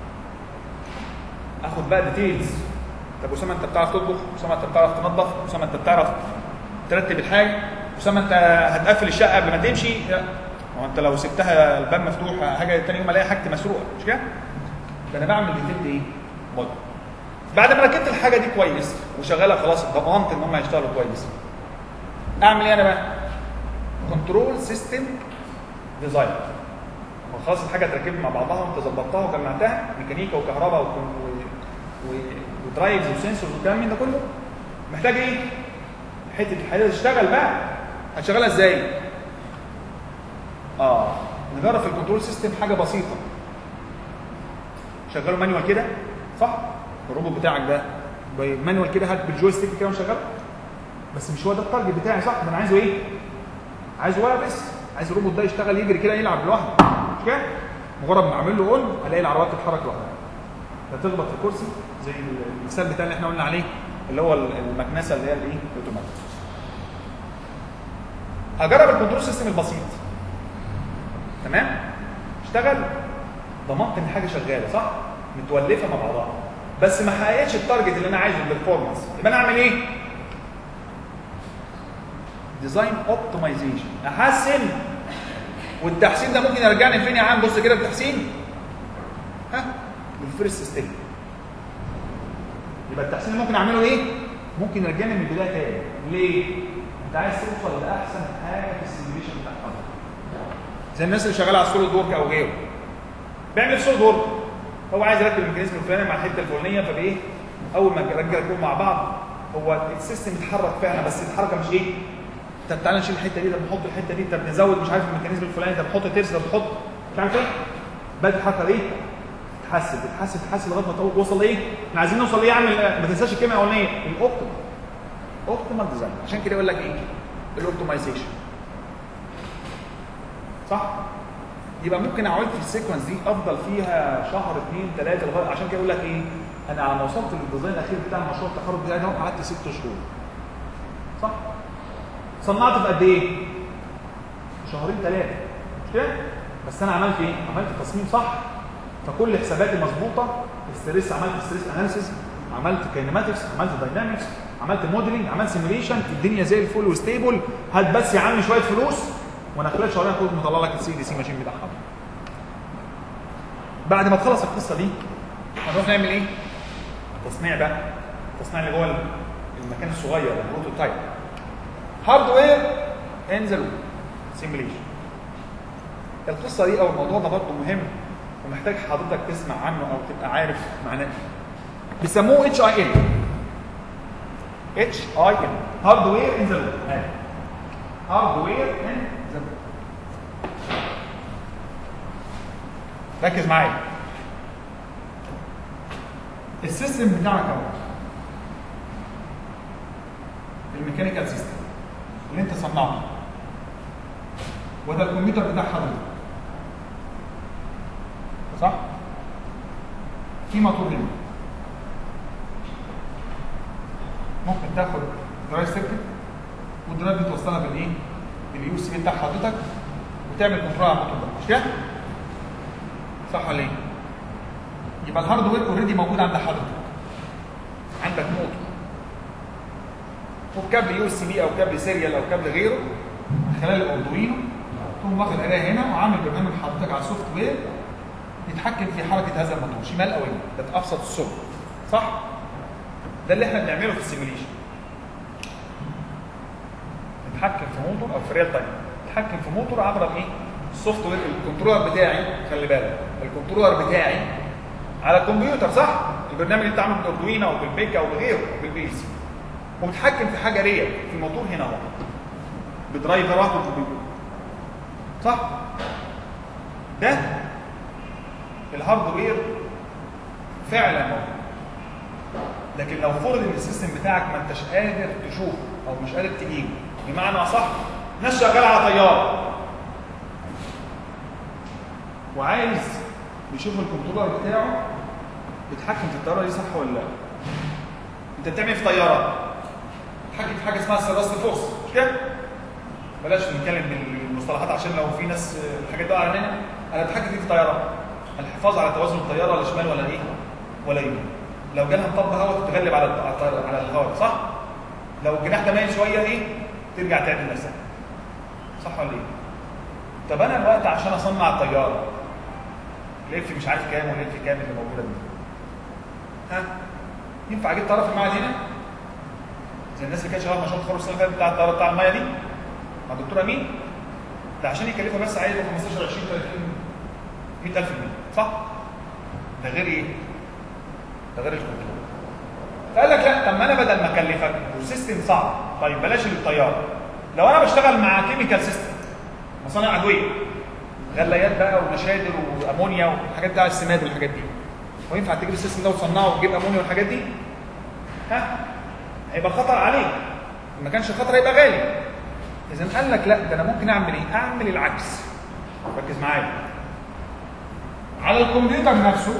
اخد بقى ديتيلز طب اسامه انت بتعرف تطبخ اسامه انت بتعرف تنظف اسامه انت بتعرف ترتب الحاجه اسامه انت هتقفل الشقه قبل ما تمشي لا هو انت لو سبتها الباب مفتوح حاجه تاني يوم الاقي حاجتي مسروقه مش كده ده انا بعمل ديتيلد ايه موديل بعد ما ركبت الحاجه دي كويس وشغاله خلاص ضمنت ان هم هيشتغلوا كويس اعمل ايه انا بقى كنترول سيستم ديزاين خلاص الحاجه اتركبت مع بعضها وانت ظبطتها وجمعتها ميكانيكا وكهرباء و... و... ودرايفز وسنسورز والكلام من ده كله محتاج ايه حته الحاجه تشتغل بقى هتشغلها ازاي اه نجرب في الكنترول سيستم حاجه بسيطه شغله مانوال كده صح الروبوت بتاعك ده مانوال كده هات بالجويستيك كده وشغله بس مش هو ده التارجت بتاعي صح ده انا عايزه ايه عايزه وايرلس عايز الروبوت ده يشتغل يجري كده يلعب لوحده مش كده مجرد ما اعمل له اون الاقي العربيات تتحرك لوحدها لا تخبط في الكرسي زي المثال بتاع اللي احنا قلنا عليه اللي هو المكنسه اللي هي الايه الاوتوماتيك هجرب الكنترول سيستم البسيط تمام اشتغل ضمنت ان حاجه شغاله صح متولفه مع بعضها بس ما حققتش التارجت اللي انا عايزه البرفورمانس يبقى انا اعمل ايه ديزاين اوبتمايزيشن احسن والتحسين ده ممكن يرجعني فين يا عم بص كده التحسين ها الفيرست ستيب يبقى التحسين اللي ممكن اعمله ايه ممكن يرجعني من البدايه تاني ليه انت عايز توصل لاحسن حاجه في السيميوليشن بتاع حضرتك زي الناس اللي شغاله على السوليد ورك او غيره بيعمل سوليد ورك هو عايز يركب الميكانيزم الفلاني مع الحته الفلانيه فبايه اول ما الرجاله يكونوا مع بعض هو السيستم اتحرك فعلا بس الحركه مش ايه طب تعالى نشيل الحته دي طب نحط الحته دي طب نزود مش عارف الميكانيزم الفلاني طب نحط ترس طب نحط مش عارف ايه بدات الحركه ايه تتحسن تتحسن تتحسن لغايه ما توصل لايه؟ احنا عايزين نوصل لايه اعمل ما تنساش الكلمه الاولانيه الاوبتيمال اوبتيمال ديزاين عشان كده يقول لك ايه؟ الاوبتمايزيشن صح؟ يبقى ممكن اقعد في السيكونس دي افضل فيها شهر اثنين ثلاثه لغايه عشان كده يقول لك ايه؟ انا على ما وصلت للديزاين الاخير بتاع مشروع التخرج بتاعي ده قعدت ست شهور صح؟ صنعت في قد ايه؟ شهرين ثلاثه مش كده؟ بس انا عملت ايه؟ عملت تصميم صح فكل حساباتي مظبوطه ستريس عملت ستريس اناليسيس عملت كاينماتكس عملت داينامكس عملت موديلنج عملت سيميوليشن الدنيا زي الفل وستيبل هات بس يا عم شويه فلوس وانا خلال شهرين اكون مطلع لك السي دي سي ماشين بتاعها بعد ما تخلص القصه دي هنروح نعمل ايه؟ تصنيع بقى التصنيع اللي جوه المكان الصغير البروتوتايب هاردوير ان ذا سيميوليشن القصه دي او الموضوع ده برضه مهم ومحتاج حضرتك تسمع عنه او تبقى عارف معناه ايه بيسموه اتش اي ان اتش اي ان هاردوير ان ذا هاردوير ان ذا ركز معايا السيستم بتاعك اهو الميكانيكال سيستم اللي انت صنعته وده الكمبيوتر بتاع حضرتك صح؟ في موتور هنا ممكن تاخد درايف سيركت والدرايف دي توصلها بالايه؟ باليو سي بي بتاع حضرتك وتعمل كنترول على الموتور ده مش كده؟ صح ولا ايه؟ يبقى الهاردوير اوريدي موجود عند حضرتك عندك موتور وبكابل يو اس بي او كابل سيريال او كابل غيره من خلال الاردوينو تقوم واخد قرايه هنا وعامل برنامج حضرتك على السوفت وير يتحكم في حركه هذا الموتور شمال او يمين ده ابسط الصوره صح؟ ده اللي احنا بنعمله في السيميوليشن نتحكم في موتور او في ريال تايم نتحكم في موتور عبر الايه؟ السوفت وير الكنترولر بتاعي خلي بالك الكنترولر بتاعي على الكمبيوتر صح؟ البرنامج اللي انت عامله بالاردوينو او بالبيك او بغيره او بالبيس ومتحكم في حاجه ريال في موتور هنا اهو بدرايفر واحد صح؟ ده الهاردوير فعلا موجود لكن لو فرض ان السيستم بتاعك ما انتش قادر تشوفه او مش قادر تجيبه بمعنى صح ناس شغاله على طياره وعايز يشوف الكنترولر بتاعه بيتحكم في الطياره دي صح ولا لا انت بتعمل إيه في طياره بتتحكم في حاجه اسمها السيراست فورس مش كده بلاش نتكلم بالمصطلحات عشان لو في ناس الحاجات دي علينا انا بتحكم فيه في طياره الحفاظ على توازن الطياره لا شمال ولا ايه ولا يمين لو جالها مطب هواء تتغلب على الطيارة على الهواء صح لو الجناح ده مايل شويه ايه ترجع تعدل نفسها صح ولا ايه طب انا الوقت عشان اصنع الطياره لف مش عارف كام ولف كام اللي موجوده دي ها ينفع اجيب طرف المعهد هنا زي الناس اللي كانت شغاله في مشروع التخرج السنه اللي فاتت بتاع الطياره بتاع الميه دي مع الدكتور امين ده عشان يكلفها بس عايز 15 20 30 100000 جنيه صح؟ ده غير ايه؟ ده غير الكنترول فقال لك لا طب ما انا بدل ما اكلفك والسيستم صعب طيب بلاش الطياره لو انا بشتغل مع كيميكال سيستم مصانع ادويه غلايات بقى ومشادر وامونيا والحاجات بتاع السماد والحاجات دي هو ينفع تجيب السيستم ده وتصنعه وتجيب امونيا والحاجات دي؟ ها؟ هيبقى خطر عليك ما كانش خطر هيبقى غالي اذا قال لك لا ده انا ممكن اعمل ايه؟ اعمل العكس ركز معايا على الكمبيوتر نفسه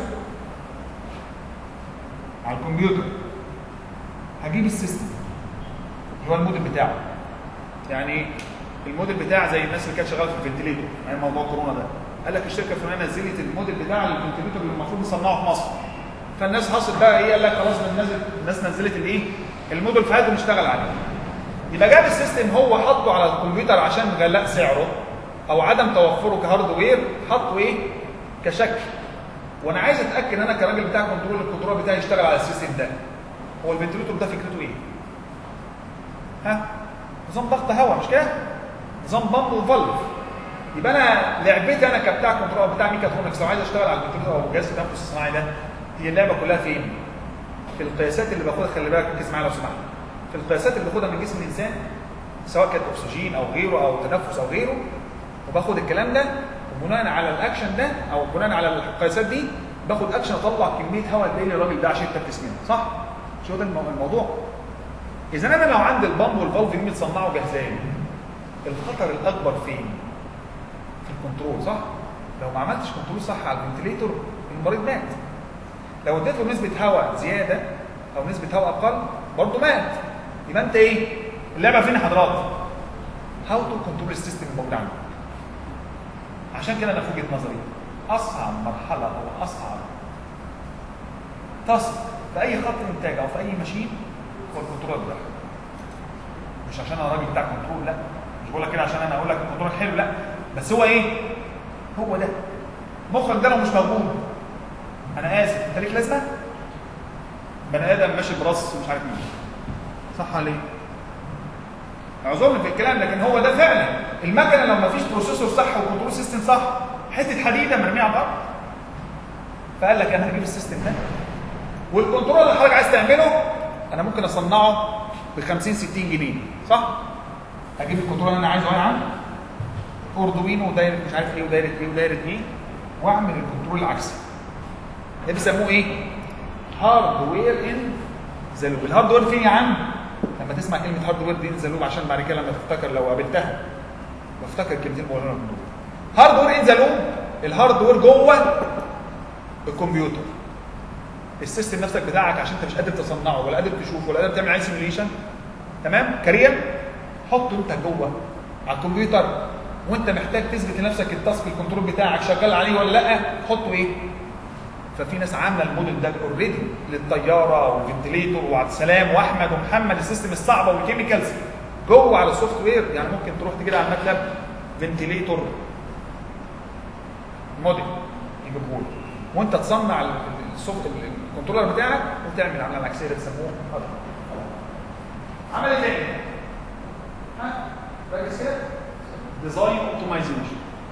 على الكمبيوتر هجيب السيستم اللي هو الموديل بتاعه يعني ايه الموديل بتاع زي الناس اللي كانت شغاله في الفنتليتور يعني موضوع كورونا ده قال لك الشركه الفلانيه نزلت الموديل بتاع الفنتليتور اللي المفروض نصنعه في مصر فالناس حصلت بقى ايه قال لك خلاص نزل الناس نزلت الايه الموديل فهات ونشتغل عليه يبقى جاب السيستم هو حطه على الكمبيوتر عشان غلاء سعره او عدم توفره كهاردوير حطه ايه كشكل وانا عايز اتاكد ان انا كراجل بتاع كنترول الكنترول بتاعي يشتغل على السيستم ده هو الفنتليتور ده فكرته ايه ها نظام ضغط هواء مش كده نظام بامب وفالف يبقى انا لعبتي انا كبتاع كنترول بتاع ميكاترونكس لو عايز اشتغل على الفنتليتور او جهاز التنفس الصناعي ده هي اللعبه كلها فين في القياسات اللي باخدها خلي بالك ركز معايا لو سمحت في القياسات اللي باخدها من جسم الانسان سواء كانت اكسجين او غيره او تنفس او غيره وباخد الكلام ده وبناء على الاكشن ده او بناء على القياسات دي باخد اكشن اطلع كميه هواء قد ايه للراجل ده عشان يتنفس منها صح؟ شو ده المو- الموضوع؟ اذا انا لو عندي البامب والفالف دي متصنعوا جاهزين الخطر الاكبر فين؟ في الكنترول صح؟ لو ما عملتش كنترول صح على الفنتليتور المريض مات لو اديت له نسبه هواء زياده او نسبه هواء اقل برضه مات يبقى انت ايه؟ اللعبه فين يا حضرات؟ هاو تو كنترول السيستم الموجود عندك عشان كده انا في وجهه نظري اصعب مرحله او اصعب تاسك في اي خط انتاج او في اي ماشين هو الكنترول ده مش عشان انا راجل بتاع كنترول لا مش بقول لك كده عشان انا اقول لك الكنترول حلو لا بس هو ايه هو ده مخك ده لو مش موجود انا اسف انت ليك لازمه بني ادم ماشي براس مش عارف مين صح ولا ايه اعذرني في الكلام لكن هو ده فعلا المكنه لو ما فيش بروسيسور صح وكنترول سيستم صح حته حديده مرميه على الارض فقال لك انا هجيب السيستم ده والكنترول اللي حضرتك عايز تعمله انا ممكن اصنعه ب 50 60 جنيه صح؟ اجيب الكنترول اللي انا عايزه اهو يا عم اردوينو ودايره مش عارف ايه ودايره ايه ودايره ايه واعمل الكنترول العكسي ده بيسموه ايه؟ هاردوير ان ذا لوب الهاردوير فين يا عم؟ لما تسمع كلمه هاردوير دي ان ذا لوب عشان بعد كده لما تفتكر لو قابلتها وافتكر الكلمتين بقولهم لك دول هاردوير ان ذا لوب الهاردوير جوه الكمبيوتر السيستم نفسك بتاعك عشان انت مش قادر تصنعه ولا قادر تشوفه ولا قادر تعمل عليه سيميوليشن تمام كارير حطه انت جوه على الكمبيوتر وانت محتاج تثبت لنفسك التاسك الكنترول بتاعك شغال عليه ولا لا حطه ايه ففي ناس عامله الموديل ده اوريدي للطياره وفنتليتور وعبد السلام واحمد ومحمد السيستم الصعبه والكيميكالز جوه على السوفت وير يعني ممكن تروح تجي على المكتب فنتليتور موديل يجيبه لك وانت تصنع ال- السوفت الكنترولر بتاعك وتعمل العمليه العكسيه اللي بيسموها هذا. عمل ايه تاني؟ ها؟ ركز كده ديزاين اوبتمايزيشن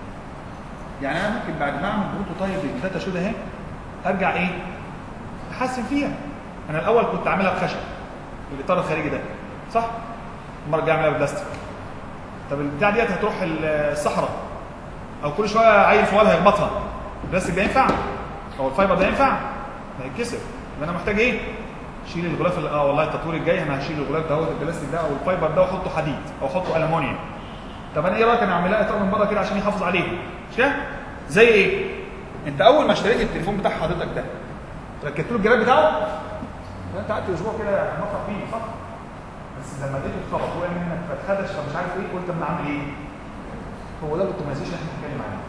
يعني انا ممكن بعد ما اعمل بروتوتايب للداتا شو ده اهي ارجع ايه؟ احسن فيها انا الاول كنت عاملها بخشب الاطار الخارجي ده صح؟ المره الجايه اعملها بلاستيك طب البتاع ديت هتروح الصحراء او كل شويه عيل صغير هيخبطها البلاستيك ده ينفع؟ او الفايبر ده ينفع؟ ده هيتكسر يبقى انا محتاج ايه؟ شيل الغلاف اللي اه والله التطوير الجاي انا هشيل الغلاف ده البلاستيك ده او الفايبر ده واحطه حديد او احطه المونيوم طب انا ايه رايك انا اعملها اطار من بره كده عشان يحافظ عليه مش كده؟ زي ايه؟ انت اول ما اشتريت التليفون بتاع حضرتك ده ركبت له الجراب بتاعه انت قعدت اسبوع كده مطرح فيه صح؟ بس لما اديته اتخبط وقع منك فاتخدش فمش عارف ايه قلت اما اعمل ايه؟ هو ده الاوبتمايزيشن اللي احنا بنتكلم عليه.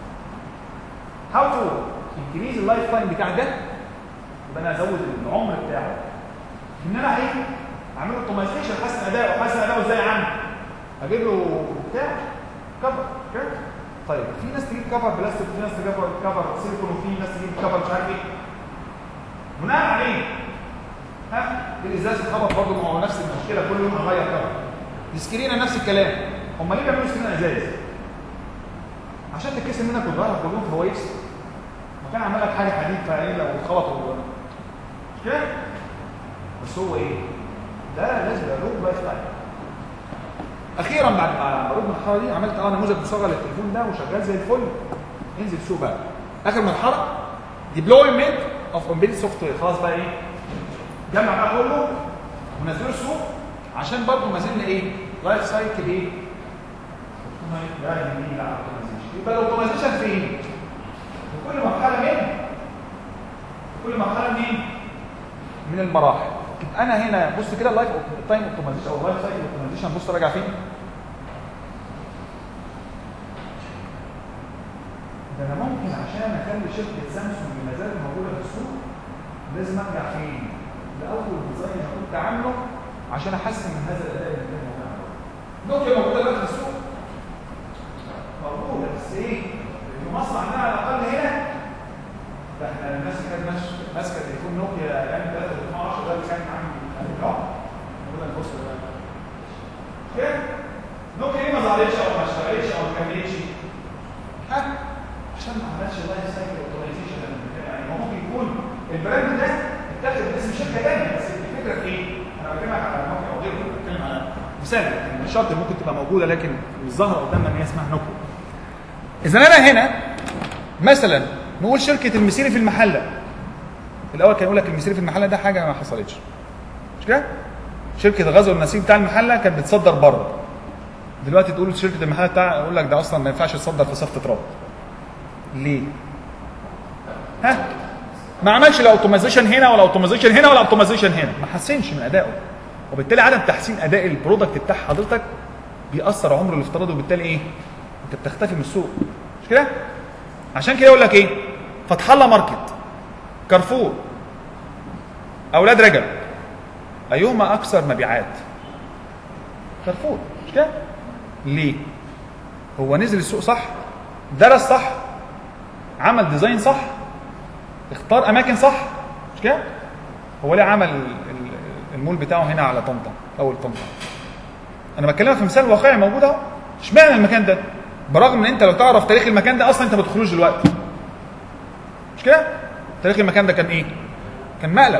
هاو تو انكريز اللايف تايم بتاع ده يبقى انا ازود العمر بتاعه ان انا ايه؟ اعمل له اوبتمايزيشن احسن اداؤه احسن اداؤه ازاي يا عم؟ اجيب له بتاع كفر كده طيب في ناس تجيب كفر بلاستيك وفي ناس تجيب كفر سيليكون وفي ناس تجيب كفر مش عارف ايه بناء عليه ها الازاز اتخبط برضه ما هو نفس المشكله كل يوم هنغير كفر السكرينه نفس الكلام هم ليه بيعملوا سكرينه ازاز؟ عشان تتكسر منك وتغيرها كلهم في هوايس ما كان عمل لك حاجه حديد فايه لو اتخبط مش كده؟ بس هو ايه؟ ده لازم يبقى له لايف تايم اخيرا بعد ما مريت المرحله دي عملت اه نموذج مصغر للتليفون ده وشغال زي الفل انزل سوق بقى اخر مرحله ديبلويمنت اوف امبيد سوفت وير خلاص بقى ايه جمع بقى كله ونزله السوق عشان برضه ما زلنا ايه لايف سايكل ايه لا يمين لا اوتومايزيشن يبقى الاوتومايزيشن فين في كل مرحله من في كل مرحله من من المراحل يبقى انا هنا بص كده اللايف تايم اوتومايزيشن او اللايف سايكل اوتومايزيشن بص راجع فين ده انا ممكن عشان اخلي شركه سامسونج ما زالت موجوده في السوق لازم ارجع فين؟ لاول ديزاين انا كنت عامله عشان احسن من هذا الاداء اللي كان موجود عندي. نوكيا موجوده دلوقتي في السوق موجوده بس ايه؟ المصنع ده على الاقل هنا ده احنا الناس اللي كانت ماسكه ماسكه تليفون نوكيا ايام 3 ده اللي كان عندي اه موجوده البوست ده كده نوكيا ليه ما ظهرتش او ما اشتغلتش او ما كملتش؟ ها؟ عشان ما عملش لايف سايكل اوتومايزيشن يعني هو ممكن يكون البراند ده اتاخد باسم شركه ثانيه بس الفكره في ايه؟ انا بكلمك على نوكيا او غيره بتكلم على مثال يعني مش شرط ممكن تبقى موجوده لكن مش ظاهره قدامنا ان هي اسمها نوكيا. اذا انا هنا مثلا نقول شركه المسيري في المحله الاول كان يقول لك المسيري في المحله ده حاجه ما حصلتش مش كده؟ شركه غزل النسيج بتاع المحله كانت بتصدر بره دلوقتي تقول شركه المحله بتاع يقول لك ده اصلا ما ينفعش تصدر في صف تراب ليه؟ ها؟ ما عملش لا اوتومايزيشن هنا ولا اوتومايزيشن هنا ولا اوتومايزيشن هنا ما حسنش من ادائه وبالتالي عدم تحسين اداء البرودكت بتاع حضرتك بيأثر عمره الافتراضي وبالتالي ايه؟ انت بتختفي من السوق مش كده؟ عشان كده يقول لك ايه؟ فتح الله ماركت كارفور اولاد رجب ايهما اكثر مبيعات؟ كارفور مش كده؟ ليه؟ هو نزل السوق صح؟ درس صح؟ عمل ديزاين صح؟ اختار اماكن صح؟ مش كده؟ هو ليه عمل ال- ال- المول بتاعه هنا على طنطا اول طنطا؟ انا بكلمك في مثال واقعي موجود اهو اشمعنى المكان ده؟ برغم ان انت لو تعرف تاريخ المكان ده اصلا انت ما تدخلوش دلوقتي مش كده؟ تاريخ المكان ده كان ايه؟ كان مقلب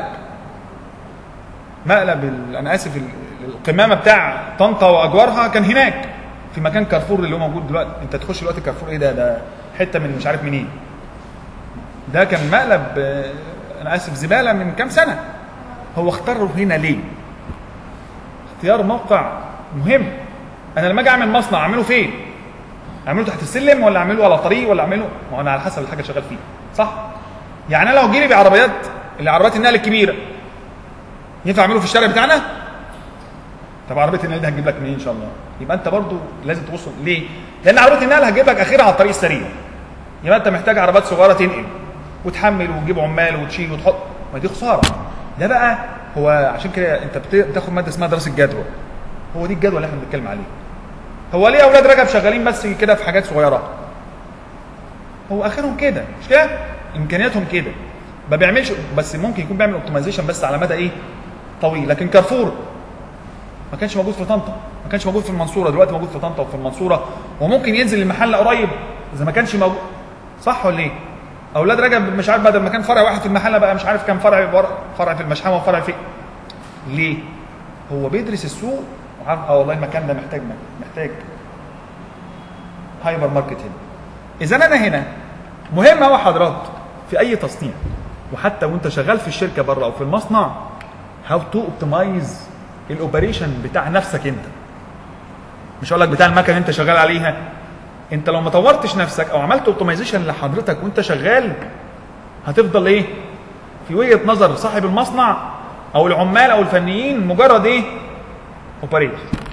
مقلب ال- انا اسف ال- القمامه بتاع طنطا واجوارها كان هناك في مكان كارفور اللي هو موجود دلوقتي انت تخش دلوقتي كارفور ايه ده ده حته من مش عارف منين ده كان مقلب آه، انا اسف زباله من كام سنه هو اختاره هنا ليه اختيار موقع مهم انا لما اجي اعمل مصنع اعمله فين اعمله تحت السلم ولا اعمله على طريق ولا اعمله ما هو انا على حسب الحاجه اللي شغال فيها صح يعني انا لو جيلي بعربيات اللي عربيات النقل الكبيره ينفع اعمله في الشارع بتاعنا طب عربيه النقل دي هتجيب لك منين ان شاء الله يبقى انت برضو لازم تبص ليه لان عربيه النقل هتجيب لك اخرها على الطريق السريع يبقى انت محتاج عربيات صغيره تنقل وتحمل وتجيب عمال وتشيل وتحط ما دي خساره ده بقى هو عشان كده انت بت- بتاخد ماده اسمها دراسه جدوى هو دي الجدول اللي احنا بنتكلم عليه هو ليه اولاد رجب شغالين بس كده في حاجات صغيره هو اخرهم كده مش كده امكانياتهم كده ما بيعملش بس ممكن يكون بيعمل اوبتمايزيشن بس على مدى ايه طويل لكن كارفور ما كانش موجود في طنطا ما كانش موجود في المنصوره دلوقتي موجود في طنطا وفي المنصوره وممكن ينزل المحل قريب اذا ما كانش موجود صح ولا ايه اولاد رجب مش عارف بدل ما كان فرع واحد في المحله بقى مش عارف كام فرع ور- فرع في المشحمه وفرع في ليه هو بيدرس السوق وعارف اه والله المكان ده محتاج محتاج هايبر ماركت هنا اذا انا هنا مهم قوي حضرات في اي تصنيع وحتى وانت شغال في الشركه بره او في المصنع هاو تو اوبتمايز الاوبريشن بتاع نفسك انت مش هقول لك بتاع المكنه اللي انت شغال عليها انت لو ما طورتش نفسك او عملت اوبتمايزيشن لحضرتك وانت شغال هتفضل ايه في وجهه نظر صاحب المصنع او العمال او الفنيين مجرد ايه اوبريت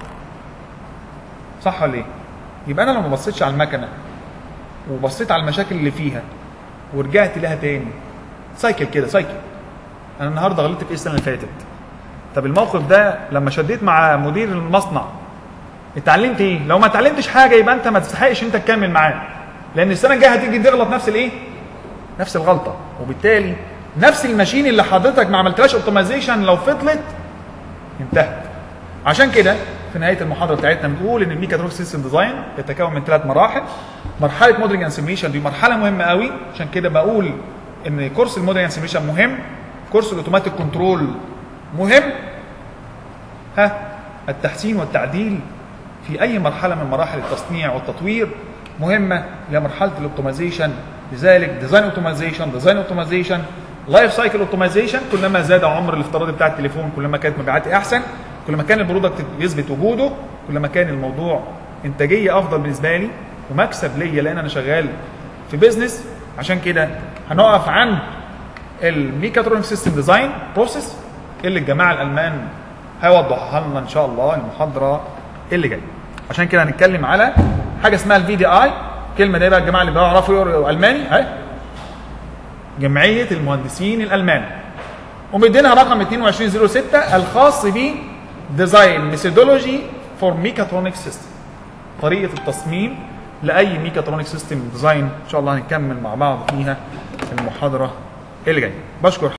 صح ولا ايه يبقى انا لو ما بصيتش على المكنه وبصيت على المشاكل اللي فيها ورجعت لها تاني سايكل كده سايكل انا النهارده غلطت في ايه السنه اللي فاتت طب الموقف ده لما شديت مع مدير المصنع اتعلمت ايه لو ما اتعلمتش حاجه يبقى انت ما تستحقش انت تكمل معاه لان السنه الجايه هتيجي تغلط نفس الايه نفس الغلطه وبالتالي نفس الماشين اللي حضرتك ما عملتلهاش اوبتمايزيشن لو فضلت انتهت عشان كده في نهايه المحاضره بتاعتنا بنقول ان الميكاترونيك سيستم ديزاين يتكون من ثلاث مراحل مرحله موديلنج اند سيميليشن دي مرحله مهمه قوي عشان كده بقول ان كورس الموديلنج اند سيميليشن مهم كورس الاوتوماتيك كنترول مهم ها التحسين والتعديل في اي مرحله من مراحل التصنيع والتطوير مهمه الى مرحله الاوبتمايزيشن لذلك ديزاين اوبتمايزيشن ديزاين اوبتمايزيشن لايف سايكل اوبتمايزيشن كلما زاد عمر الافتراضي بتاع التليفون كلما كانت مبيعاتي احسن كلما كان البرودكت بيثبت وجوده كلما كان الموضوع انتاجيه افضل بالنسبه لي ومكسب ليا لان انا شغال في بيزنس عشان كده هنقف عند الميكاترونيك سيستم ديزاين بروسيس اللي الجماعه الالمان هيوضحها لنا ان شاء الله المحاضره اللي جايه عشان كده هنتكلم على حاجه اسمها الفي دي اي الكلمه دي بقى الجماعه اللي بيعرفوا يقروا الماني اهي جمعيه المهندسين الالمان ومدينها رقم 2206 الخاص ب ديزاين ميثودولوجي فور ميكاترونيك سيستم طريقه التصميم لاي ميكاترونيك سيستم ديزاين ان شاء الله هنكمل مع بعض فيها في المحاضره اللي جايه بشكر